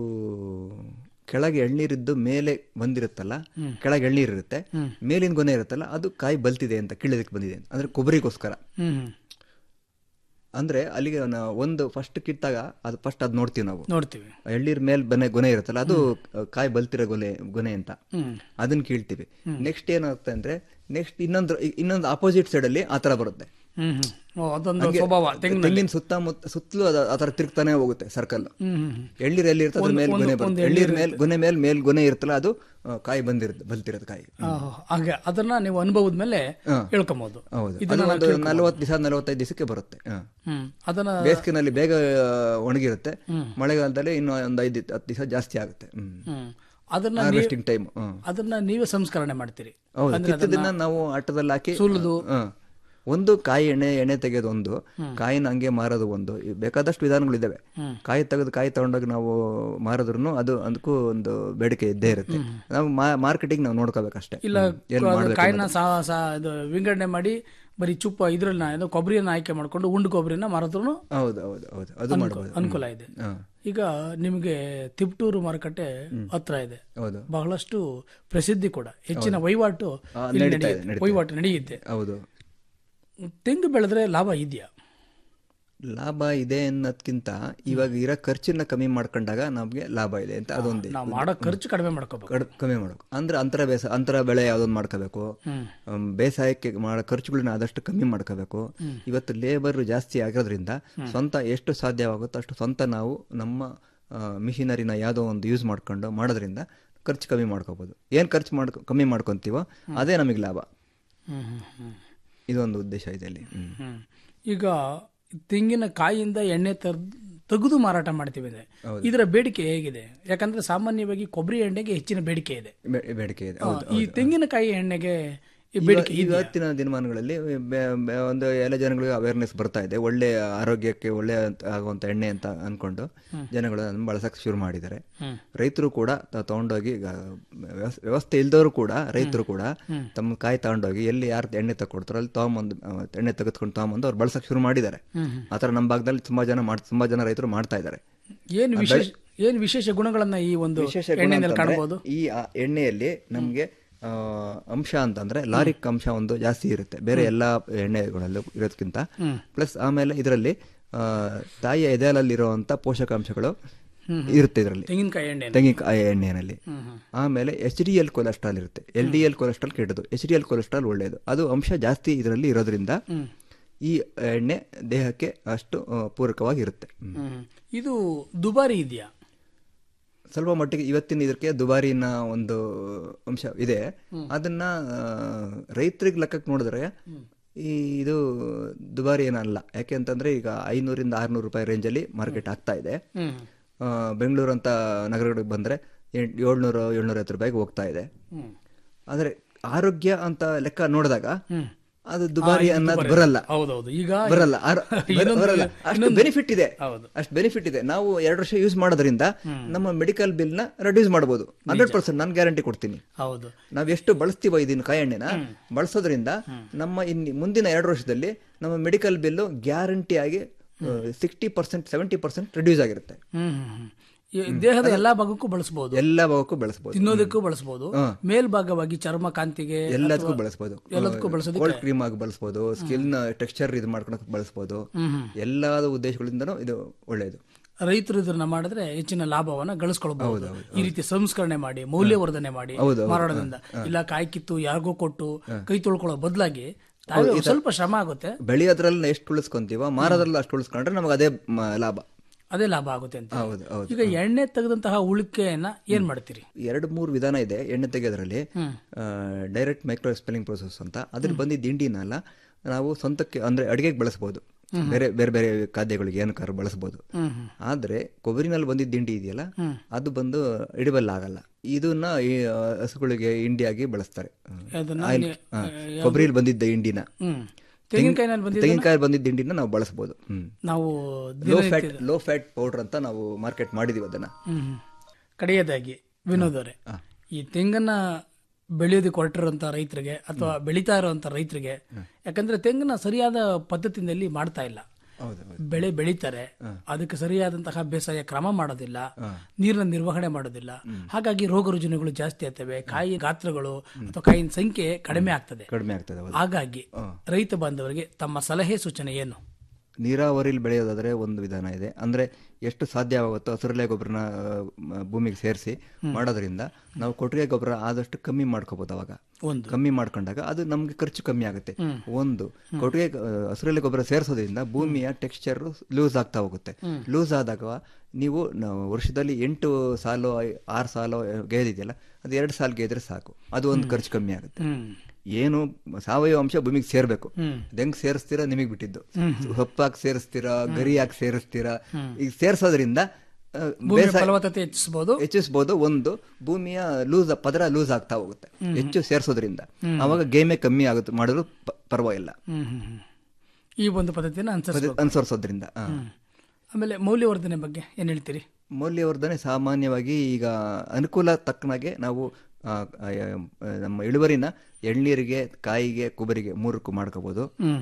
ಕೆಳಗೆ ಎಳ್ನೀರಿದ್ದು ಮೇಲೆ ಬಂದಿರುತ್ತಲ್ಲ ಕೆಳಗೆ ಎಳ್ನೀರಿರುತ್ತೆ ಮೇಲಿನ ಗೊನೆ ಇರುತ್ತಲ್ಲ ಅದು ಕಾಯಿ ಬಲ್ತಿದೆ ಅಂತ ಕೀಳದಕ್ಕೆ ಬಂದಿದೆ ಅಂತ ಅಂದ್ರೆ ಕೊಬ್ಬರಿಗೋಸ್ಕರ ಹ್ಮ್ ಅಂದ್ರೆ ಅಲ್ಲಿಗೆ ನಾ- ಒಂದು ಫಸ್ಟ್ ಕಿತ್ತಾಗ ಅದು ಫಸ್ಟ್ ಅದು ನೋಡ್ತೀವಿ ನಾವು ನೋಡ್ತೀವಿ ಎಳ್ನೀರ್ ಮೇಲ್ ಬನೆ ಗೊನೆ ಇರುತ್ತಲ್ಲ ಅದು ಕಾಯಿ ಬಲ್ತಿರೋ ಗೊನೆ ಗೊನೆ ಅಂತ ಹ್ಮ್ ಅದನ್ನ ಕೀಳ್ತೀವಿ ನೆಕ್ಸ್ಟ್ ಏನಾಗುತ್ತೆ ಅಂದ್ರೆ ನೆಕ್ಸ್ಟ್ ಇನ್ನೊಂದು ಇನ್ನೊಂದು ಅಪೋಸಿಟ್ ಸೈಡ್ ಅಲ್ಲಿ ಆ ತರ ಬರುತ್ತೆ ಹ್ಮ್ ಹ್ಮ್ ಓ, ಅದೊಂದು ಹಂಗೆ ಸ್ವಭಾವ ತೆಂಗಿನ ತೆಂಗಿನ ಸುತ್ತಮುತ್ತ ಸುತ್ತಲೂ ಅದು ಆ ತರ ತಿರುಗ್ತಾನೆ ಹೋಗುತ್ತೆ ಸರ್ಕಲ್ ಹ್ಮ್ ಹ್ಮ್ ಹ್ಮ್. ಎಳ್ನೀರ್ ಎಲ್ಲಿ ಇರ್ತದೆ ಒಂದು- ಮೇಲೆ ಒಂದು- ಗೊನೆ ಒಂದು ಬರುತ್ತೆ ಎಳ್ನೀರು ಎಳ್ನೀರ್ ಮೇಲೆ ಗೊನೆ ಮೇಲೆ ಮೇಲ್ ಗೊನೆ ಇರುತ್ತಲ್ಲ ಅದು ಆ, ಕಾಯಿ ಬಂದಿರುತ್ತೆ ಬಲ್ತಿರೋದು ಕಾಯಿ ಆ, ಹಾಗೆ ಅದನ್ನ ನೀವು ಅನುಭವದ ಮೇಲೆ ಹಾ. ಹೇಳ್ಕೊಬಹುದು ಹೌದು ಇದನ್ನ ಅದು ನಾವು ಒಂದು ತಿಳ್ಕೊಬೋದು. ನಲವತ್ತು ದಿವಸ ನಲವತ್ತೈದು ದಿವಸಕ್ಕೆ ಬರುತ್ತೆ ಹ. ಹ್ಮ್ ಅದನ್ನ ಬೇಸಿಗೆನಲ್ಲಿ ಬೇಗ ಆ, ಒಣಗಿರುತ್ತೆ ಮಳೆಗಾಲದಲ್ಲಿ ಇನ್ನು ಒಂದು ಐದು ಹತ್ತು ದಿವಸ ಜಾಸ್ತಿ ಆಗುತ್ತೆ ಹ್ಮ್ ಹ್ಮ್ ಅದನ್ನ ನೀವು- ಹಾರ್ವೆಸ್ಟಿಂಗ್ ಟೈಮ್ ಅದನ್ನ ನೀವೇ ಸಂಸ್ಕರಣೆ ಮಾಡ್ತೀರಿ ಹೌದು ಅಂದ್ರೆ ಕಿತ್ತದನ್ನ ಅದನ್ನ ನಾವು ಆಟದಲ್ಲಿ ಹಾಕಿ ಸುಲಿದು ಹ. ಒಂದು ಕಾಯಿ ಎಣ್ಣೆ ಎಣ್ಣೆ ತೆಗೆಯೋದು ಒಂದು ಕಾಯಿನ ಹಂಗೆ ಮಾರೋದು ಒಂದು ಈ ಬೇಕಾದಷ್ಟು ವಿಧಾನಗಳಿದ್ದಾವೆ ಕಾಯಿ ತೆಗೆದು ಕಾಯಿ ತಗೊಂಡೋಗಿ ನಾವು ಮಾರಿದ್ರು ಅದು ಅದಕ್ಕೂ ಒಂದು ಬೇಡಿಕೆ ಇದ್ದೇ ಇರುತ್ತೆ ನಾವು ಮಾರ್ಕೆಟಿಂಗ್ ನಾವು ನೋಡ್ಕೋಬೇಕಷ್ಟೇ ಇಲ್ಲ ಹ್ಮ್. ಏನ್ ಅದು ಮಾಡ್ಬೇಕು ಕಾಯಿನ ಅನ್ನೋದು. ಸಾ ಸಾ ಇದು ವಿಂಗಡಣೆ ಮಾಡಿ ಬರೀ ಚುಪ್ಪ ಇದ್ರನ್ನ ಏನೋ ಕೊಬ್ಬರಿಯನ್ನ ಆಯ್ಕೆ ಮಾಡ್ಕೊಂಡು ಉಂಡು ಕೊಬ್ಬರಿನ ಮಾರಿದ್ರು ಹೌದು ಹೌದು ಹೌದು ಅದು ಮಾಡ್ಬೋದು ಅನುಕೂಲ ಇದೆ ಹಾ. ಈಗ ನಿಮಗೆ ತಿಪ್ಟೂರು ಮಾರುಕಟ್ಟೆ ಹತ್ರ ಇದೆ ಹೌದು ಬಹಳಷ್ಟು ಪ್ರಸಿದ್ಧಿ ಕೂಡ ಹೆಚ್ಚಿನ ವಹಿವಾಟು ಆ, ಇಲ್ಲಿ ನಡೀತಾ ಇದೆ, ನಡೆಯುತ್ತೆ. ನಡೀತಾ ವಹಿವಾಟು ನಡೆಯುತ್ತೆ ಹೌದು ತೆಂಗು ಬೆಳೆದ್ರೆ ಲಾಭ ಇದೆಯಾ ಲಾಭ ಇದೆ ಅನ್ನೋದ್ಕಿಂತ ಇವಾಗ ಇರೋ ಖರ್ಚನ್ನ ಕಮ್ಮಿ ಮಾಡ್ಕೊಂಡಾಗ ನಮ್ಗೆ ಲಾಭ ಇದೆ ಅಂತ ಅದೊಂದು ನಾವು ಮಾಡೋ ಖರ್ಚು ಕಡಿಮೆ ಮಾಡ್ಕೋಬೇಕು ಕಡ್- ಕಮ್ಮಿ ಮಾಡಬೇಕು ಅಂದ್ರೆ ಅಂತರ ಬೇಸ ಅಂತರ ಬೆಳೆ ಯಾವ್ದೊಂದು ಮಾಡ್ಕೋಬೇಕು ಹ್ಮ್, ಬೇಸಾಯಕ್ಕೆ ಮಾಡೋ ಖರ್ಚುಗಳನ್ನ ಆದಷ್ಟು ಕಮ್ಮಿ ಮಾಡ್ಕೋಬೇಕು ಇವತ್ತು ಲೇಬರ್ ಜಾಸ್ತಿ ಆಗಿರೋದ್ರಿಂದ ಸ್ವಂತ ಎಷ್ಟು ಸಾಧ್ಯವಾಗುತ್ತೋ ಅಷ್ಟು ಸ್ವಂತ ನಾವು ನಮ್ಮ ಮಿಷಿನರಿನ ಯಾವುದೋ ಒಂದು ಯೂಸ್ ಮಾಡ್ಕೊಂಡು ಮಾಡೋದ್ರಿಂದ ಖರ್ಚು ಕಮ್ಮಿ ಮಾಡ್ಕೋಬಹುದು ಏನು ಖರ್ಚು ಮಾಡ್ಕೊ ಕಮ್ಮಿ ಮಾಡ್ಕೊಂತೀವೋ ಅದೇ ನಮಗೆ ಲಾಭ ಇದೊಂದು ಉದ್ದೇಶ ಇದೆ ಅಲ್ಲಿ ಹ್ಮ್. ಹ್ಮ್. ಈಗ ತೆಂಗಿನ ಕಾಯಿಯಿಂದ ಎಣ್ಣೆ ತರ್ ತೆಗೆದು ಮಾರಾಟ ಮಾಡ್ತೀವಿ ಅಂದ್ರೆ ಇದರ ಬೇಡಿಕೆ ಹೇಗಿದೆ ಯಾಕಂದ್ರೆ ಸಾಮಾನ್ಯವಾಗಿ ಕೊಬ್ಬರಿ ಎಣ್ಣೆಗೆ ಹೆಚ್ಚಿನ ಬೇಡಿಕೆ ಇದೆ ಬೆ- ಬೇಡಿಕೆ ಇದೆ ಆ, ಹೌದು ಈ ತೆಂಗಿನಕಾಯಿ ಎಣ್ಣೆಗೆ ಈ ಬೇಡಿಕೆ ಇವ- ಇವತ್ತಿನ ದಿನಮಾನಗಳಲ್ಲಿ ಬೆ- ಬೆ- ಒಂದು ಎಲ್ಲ ಜನಗಳಿಗೆ ಅವೇರ್ನೆಸ್ ಬರ್ತಾ ಇದೆ ಒಳ್ಳೆ ಆರೋಗ್ಯಕ್ಕೆ ಒಳ್ಳೆ ಅಂತ- ಆಗುವಂತ ಎಣ್ಣೆ ಅಂತ ಅನ್ಕೊಂಡು ಜನಗಳು ಅದನ್ನ ಬಳಸಕ್ ಶುರು ಮಾಡಿದ್ದಾರೆ ರೈತರು ಕೂಡ ತ- ತಗೊಂಡೋಗಿ ಈಗ ವ್ಯವಸ್- ವ್ಯವಸ್ಥೆ ಇಲ್ದವರು ಕೂಡ ರೈತರು ಕೂಡ ತಮ್ಮ ಕಾಯಿ ತಗೊಂಡೋಗಿ ಎಲ್ಲಿ ಯಾರು ಎಣ್ಣೆ ತಗೊಡ್ತಾರೋ ಅಲ್ಲಿ ತಗೊಂಬಂದು ಆ, ಎಣ್ಣೆ ತೆಗೆದುಕೊಂಡು ತಗೊಂಬಂದು ಅವ್ರು ಬಳಸಕ್ ಶುರು ಮಾಡಿದ್ದಾರೆ ಆತರ ನಮ್ಮ ಭಾಗದಲ್ಲಿ ತುಂಬಾ ಜನ ಮಾಡ್ ತುಂಬಾ ಜನ ರೈತರು ಮಾಡ್ತಾ ಇದ್ದಾರೆ ಏನು ವಿಶೇಷ ಏನು ವಿಶೇಷ ಗುಣಗಳನ್ನ ಈ ಒಂದು ವಿಶೇಷ ಗುಣ ಎಣ್ಣೆಯಲ್ಲಿ ಅಂತಂದ್ರೆ ಕಾಣಬಹುದು ಈ ಆ ಎಣ್ಣೆಯಲ್ಲಿ ನಮ್ಗೆ ಆ, ಅಂಶ ಅಂತಂದ್ರೆ ಲಾರಿಕ್ ಅಂಶ ಒಂದು ಜಾಸ್ತಿ ಇರುತ್ತೆ ಬೇರೆ ಎಲ್ಲಾ ಎಣ್ಣೆಗಳಲ್ಲೂ ಇರೋದಕ್ಕಿಂತ ಪ್ಲಸ್ ಆಮೇಲೆ ಇದರಲ್ಲಿ ತಾಯಿಯ ಎದೆಯಲ್ಲಿರುವಂತ ಪೋಷಕಾಂಶಗಳು ಇರುತ್ತೆ ಇದರಲ್ಲಿ ತೆಂಗಿನಕಾಯಿ ಎಣ್ಣೆ ತೆಂಗಿನಕಾಯಿ ಎಣ್ಣೆಯಲ್ಲಿ ಆಮೇಲೆ ಎಚ್ ಡಿ ಎಲ್ ಕೊಲೆಸ್ಟ್ರಾಲ್ ಇರುತ್ತೆ ಎಲ್ ಡಿ ಎಲ್ ಕೊಲೆಸ್ಟ್ರಾಲ್ ಕೆಟ್ಟದು ಎಚ್ ಡಿ ಎಲ್ ಕೊಲೆಸ್ಟ್ರಾಲ್ ಒಳ್ಳೆಯದು ಅದು ಅಂಶ ಜಾಸ್ತಿ ಇದರಲ್ಲಿ ಇರೋದ್ರಿಂದ ಈ ಎಣ್ಣೆ ದೇಹಕ್ಕೆ ಅಷ್ಟು ಆ, ಪೂರಕವಾಗಿರುತ್ತೆ ಹ್ಮ್. ಇದು ದುಬಾರಿ ಇದೆಯಾ ಸ್ವಲ್ಪ ಮಟ್ಟಿಗೆ ಇವತ್ತಿನ ಇದಕ್ಕೆ ದುಬಾರಿನ ಒಂದು ಅಂಶ ಇದೆ ಅದನ್ನ ರೈತರಿಗೆ ಲೆಕ್ಕಕ್ಕೆ ನೋಡಿದ್ರೆ ಈ ಇದು ದುಬಾರಿ ಏನಲ್ಲ ಯಾಕೆ ಅಂತಂದ್ರೆ ಈಗ ಐನೂರಿಂದ ಆರ್ನೂರು ರೂಪಾಯಿ ರೇಂಜಲ್ಲಿ ಮಾರ್ಕೆಟ್ ಆಗ್ತಾ ಇದೆ ಆ, ಬೆಂಗಳೂರು ಅಂತ ನಗರಗಳಿಗೆ ಬಂದ್ರೆ ಎಂಟ್- ಏಳ್ನೂರು ಏಳ್ನೂರೈವತ್ತು ರೂಪಾಯಿಗೆ ಹೋಗ್ತಾ ಇದೆ ಆದ್ರೆ ಆರೋಗ್ಯ ಅಂತ ಲೆಕ್ಕ ನೋಡಿದಾಗ ಅದು ದುಬಾರಿ ಅನ್ನೋದು ಬರಲ್ಲ ಹೌದೌದು ಈಗ ಬರಲ್ಲ ಆರ- ಬರ- ಇನ್ನೊಂದು- ಬರಲ್ಲ ಅಷ್ಟು ಇನ್ನೊಂದು- ಬೆನಿಫಿಟ್ ಇದೆ ಹೌದು. ಅಷ್ಟು ಬೆನಿಫಿಟ್ ಇದೆ ನಾವು ಎರಡು ವರ್ಷ ಯೂಸ್ ಮಾಡೋದ್ರಿಂದ ನಮ್ಮ ಮೆಡಿಕಲ್ ಬಿಲ್ ನ ರೆಡ್ಯೂಸ್ ಮಾಡಬಹುದು ಹಂಡ್ರೆಡ್ ಪರ್ಸೆಂಟ್ ನಾನು ಗ್ಯಾರಂಟಿ ಕೊಡ್ತೀನಿ ಹೌದು ನಾವ್ ಎಷ್ಟು ಬಳಸ್ತೀವೋ ಇದನ್ನ ಕಾಯಿ ಎಣ್ಣೆನ ಬಳಸೋದ್ರಿಂದ ನಮ್ಮ ಇನ್ ಮುಂದಿನ ಎರಡು ವರ್ಷದಲ್ಲಿ ನಮ್ಮ ಮೆಡಿಕಲ್ ಬಿಲ್ಲು ಗ್ಯಾರಂಟಿ ಆಗಿ sixty percent seventy percent reduce ಆಗಿರುತ್ತೆ ಹ್ಮ್ ಹ್ಮ್, ಹ್ಮ್. ಈ ದೇಹದ ಎಲ್ಲಾ ಭಾಗಕ್ಕೂ ಬಳಸಬಹುದು ಎಲ್ಲ ಭಾಗಕ್ಕೂ ಬಳಸಬಹುದು ತಿನ್ನೋದಕ್ಕೂ ಬಳಸಬಹುದು ಮೇಲ್ಭಾಗವಾಗಿ ಚರ್ಮ ಕಾಂತಿಗೆ ಎಲ್ಲದಕ್ಕೂ ಅಥವಾ ಬಳಸಬಹುದು ಎಲ್ಲದಕ್ಕೂ ಬಳಸೋದಕ್ಕೆ ಕೋಲ್ಡ್ ಕ್ರೀಮ್ ಆಗಿ ಬಳಸಬಹುದು ಸ್ಕಿನ್ ಟೆಕ್ಸ್ಚರ್ ಇದು ಮಾಡ್ಕೊಳಕ್ ಬಳಸಬಹುದು ಎಲ್ಲಾದ ಉದ್ದೇಶಗಳಿಂದನೂ ಇದು ಒಳ್ಳೆಯದು ರೈತರು ಇದನ್ನ ಮಾಡಿದ್ರೆ ಹೆಚ್ಚಿನ ಲಾಭವನ್ನ ಗಳಿಸ್ಕೊಳ್ಬಹುದು ಈ ರೀತಿ ಸಂಸ್ಕರಣೆ ಮಾಡಿ ಮೌಲ್ಯವರ್ಧನೆ ಮಾಡಿ ಹೌದು, ಹೌದು. ಮಾರಾಟದಿಂದ ಇಲ್ಲ ಕಾಯಿ ಕಿತ್ತು ಯಾರಿಗೋ ಕೊಟ್ಟು ಕೈ ತೊಳ್ಕೊಳ್ಳೋ ಬದಲಾಗಿ ತಾವೇ ಒಂದ್ ಸ್ವಲ್ಪ ಶ್ರಮ ಆಗುತ್ತೆ ಬೆಳೆಯೋದ್ರಲ್ಲಿ ಎಷ್ಟು ಉಳಿಸ್ಕೊಂತೀವೋ ಮಾರೋದ್ರಲ್ಲಿ ಅಷ್ಟು ಉಳಿಸ್ಕೊಂಡ್ರೆ ನಮಗೆ ಅದೇ ಮ- ಲಾಭ ಅದೇ ಲಾಭ ಆಗುತ್ತೆ ಅಂತ ಹೌದು ಹೌದು ಈಗ ಎಣ್ಣೆ ತೆಗೆದಂತಹ ಉಳಿಕೆಯನ್ನ ಏನ್ ಮಾಡ್ತೀರಿ ಎರಡು ಮೂರು ವಿಧಾನ ಇದೆ ಎಣ್ಣೆ ತೆಗೆಯೋದ್ರಲ್ಲಿ ಡೈರೆಕ್ಟ್ ಮೈಕ್ರೋ ಎಕ್ಸ್ಪೆಲಿಂಗ್ ಪ್ರೊಸೆಸ್ ಅಂತ ಅದ್ರ ಬಂದಿದ್ದ ಹಿಂಡಿನೆಲ್ಲ ನಾವು ಸ್ವಂತಕ್ಕೆ ಅಂದ್ರೆ ಅಡಿಗೆಗೆ ಬಳಸಬಹುದು ಬೇರೆ ಬೇರೆ ಬೇರೆ ಖಾದ್ಯಗಳಿಗೆ ಏನಕ್ಕಾದ್ರು ಬಳಸಬಹುದು ಆದ್ರೆ ಕೊಬ್ಬರಿನಲ್ಲಿ ಬಂದಿದ್ದ ಹಿಂಡಿ ಇದೆಯಲ್ಲ ಅದು ಬಂದು ಇಡಿಬಲ್ ಆಗಲ್ಲ ಇದನ್ನ ಈ ಆ, ಹಸುಗಳಿಗೆ ಹಿಂಡಿಯಾಗಿ ಬಳಸ್ತಾರೆ ಅದನ್ನ ಆಯಿಲ್ ನೀವು- ಕೊಬ್ಬರಿಲಿ ಬಂದಿದ್ದ ಹಿಂಡಿನ ಹ್ಮ್ ತೆಂಗಿನಕಾಯಿನಲ್ಲಿ ಬಂದಿದ್ದ ತೆಂಗಿನಕಾಯಿ ಬಂದಿದ್ದ ಹಿಂಡಿನ ನಾವು ಬಳಸಬಹುದು ಹ್ಮ್ ನಾವು low fat low fat powder ಅಂತ ನಾವು ಮಾರ್ಕೆಟ್ ಮಾಡಿದೀವಿ ಅದನ್ನ ಹ್ಮ್. ಕಡೆಯದಾಗಿ ವಿನೋದ್ ಅವರೇ ಈ ತೆಂಗನ್ನ ಬೆಳೆಯೋದಕ್ಕೆ ಹೊರಟಿರುವಂತ ರೈತರಿಗೆ ಅಥವಾ ಬೆಳೀತಾ ಇರುವಂತ ರೈತರಿಗೆ ಯಾಕಂದ್ರೆ ತೆಂಗನ್ನ ಸರಿಯಾದ ಪದ್ಧತಿನಲ್ಲಿ ಮಾಡ್ತಾ ಇಲ್ಲ ಬೆಳೆ ಬೆಳೀತಾರೆ ಅದಕ್ಕೆ ಸರಿಯಾದಂತಹ ಬೇಸಾಯ ಕ್ರಮ ಮಾಡೋದಿಲ್ಲ ನೀರಿನ ನಿರ್ವಹಣೆ ಮಾಡೋದಿಲ್ಲ ಹಾಗಾಗಿ ರೋಗ ರುಜಿನಗಳು ಜಾಸ್ತಿ ಆಗ್ತವೆ ಕಾಯಿ ಗಾತ್ರಗಳು ಅಥವಾ ಕಾಯಿನ ಸಂಖ್ಯೆ ಕಡಿಮೆ ಆಗ್ತದೆ ಕಡಿಮೆ ಆಗ್ತದೆ ಹೌದು. ಹಾಗಾಗಿ ರೈತ ಬಾಂಧವರಿಗೆ ತಮ್ಮ ಸಲಹೆ ಸೂಚನೆ ಏನು ನೀರಾವರಿಲಿ ಬೆಳೆಯೋದಾದ್ರೆ ಒಂದು ವಿಧಾನ ಇದೆ ಅಂದ್ರೆ ಎಷ್ಟು ಸಾಧ್ಯವಾಗುತ್ತೋ ಹಸಿರೆಲೆ ಗೊಬ್ಬರನ ಭೂಮಿಗೆ ಸೇರಿಸಿ ಮಾಡೋದ್ರಿಂದ ನಾವು ಕೊಟ್ಟಿಗೆ ಗೊಬ್ಬರ ಆದಷ್ಟು ಕಮ್ಮಿ ಮಾಡ್ಕೋಬಹುದು ಅವಾಗ ಒಂದು. ಕಮ್ಮಿ ಮಾಡ್ಕೊಂಡಾಗ ಅದು ನಮ್ಗೆ ಖರ್ಚು ಕಮ್ಮಿ ಆಗುತ್ತೆ ಒಂದು ಕೊಟ್ಟಿಗೆ ಹಸಿರೆಲೆ ಗೊಬ್ಬರ ಸೇರಿಸೋದ್ರಿಂದ ಭೂಮಿಯ ಟೆಕ್ಸ್ಚರ್ ಲೂಸ್ ಆಗ್ತಾ ಹೋಗುತ್ತೆ ಲೂಸ್ ಆದಾಗ ನೀವು ನಾವು ವರ್ಷದಲ್ಲಿ ಎಂಟು ಸಾಲು ಐ- ಆರು ಸಾಲು ಗೇದಿದೆಯಲ್ಲ ಅದು ಎರಡು ಸಾಲು ಗೇದ್ರೆ ಸಾಕು ಅದು ಒಂದು ಖರ್ಚು ಕಮ್ಮಿ ಆಗುತ್ತೆ ಏನು ಸಾವಯವ ಅಂಶ ಭೂಮಿಗೆ ಸೇರ್ಬೇಕು ಹೆಂಗ್ ಸೇರಿಸ್ತೀರಾ ನಿಮಗೆ ಬಿಟ್ಟಿದ್ದು ಹೊಪ್ಪಾಗಿ ಸೇರಿಸ್ತೀರಾ ಗರಿಯಾಗಿ ಸೇರಿಸ್ತೀರಾ ಈಗ ಸೇರ್ಸೋದ್ರಿಂದ ಆ, ಭೂಮಿಯ ಬೇಸಾಯ- ಫಲವತ್ತತೆ ಹೆಚ್ಚಿಸಬಹುದು ಹೆಚ್ಚಿಸ್ಬೋದು ಒಂದು ಭೂಮಿಯ ಲೂಸ್ ಪದರ ಲೂಸ್ ಆಗ್ತಾ ಹೋಗುತ್ತೆ ಹೆಚ್ಚು ಸೇರ್ಸೋದ್ರಿಂದ ಅವಾಗ ಗೇಮೆ ಕಮ್ಮಿ ಆಗುತ್ತೆ ಮಾಡಿದ್ರು ಪ- ಪರವಾಗಿಲ್ಲ ಹ್ಮ್ ಹ್ಮ್ ಹ್ಮ್. ಈ ಒಂದು ಪದ್ಧತಿಯನ್ನು ಅನುಸರಿಸಬೇಕು ಅನುಸರಿಸೋದ್ರಿಂದ ಆ. ಆಮೇಲೆ ಮೌಲ್ಯವರ್ಧನೆ ಬಗ್ಗೆ ಏನ್ ಹೇಳ್ತೀರಿ ಮೌಲ್ಯವರ್ಧನೆ ಸಾಮಾನ್ಯವಾಗಿ ಈಗ ಅನುಕೂಲ ತಕ್ಕನಾಗೆ ನಾವು ಆ, ಆ, ನಮ್ಮ ಇಳುವರಿನ ಎಳ್ನೀರಿಗೆ ಕಾಯಿಗೆ ಕೊಬ್ಬರಿಗೆ ಮೂರಕ್ಕೂ ಮಾಡ್ಕೋಬಹುದು ಹ್ಮ್.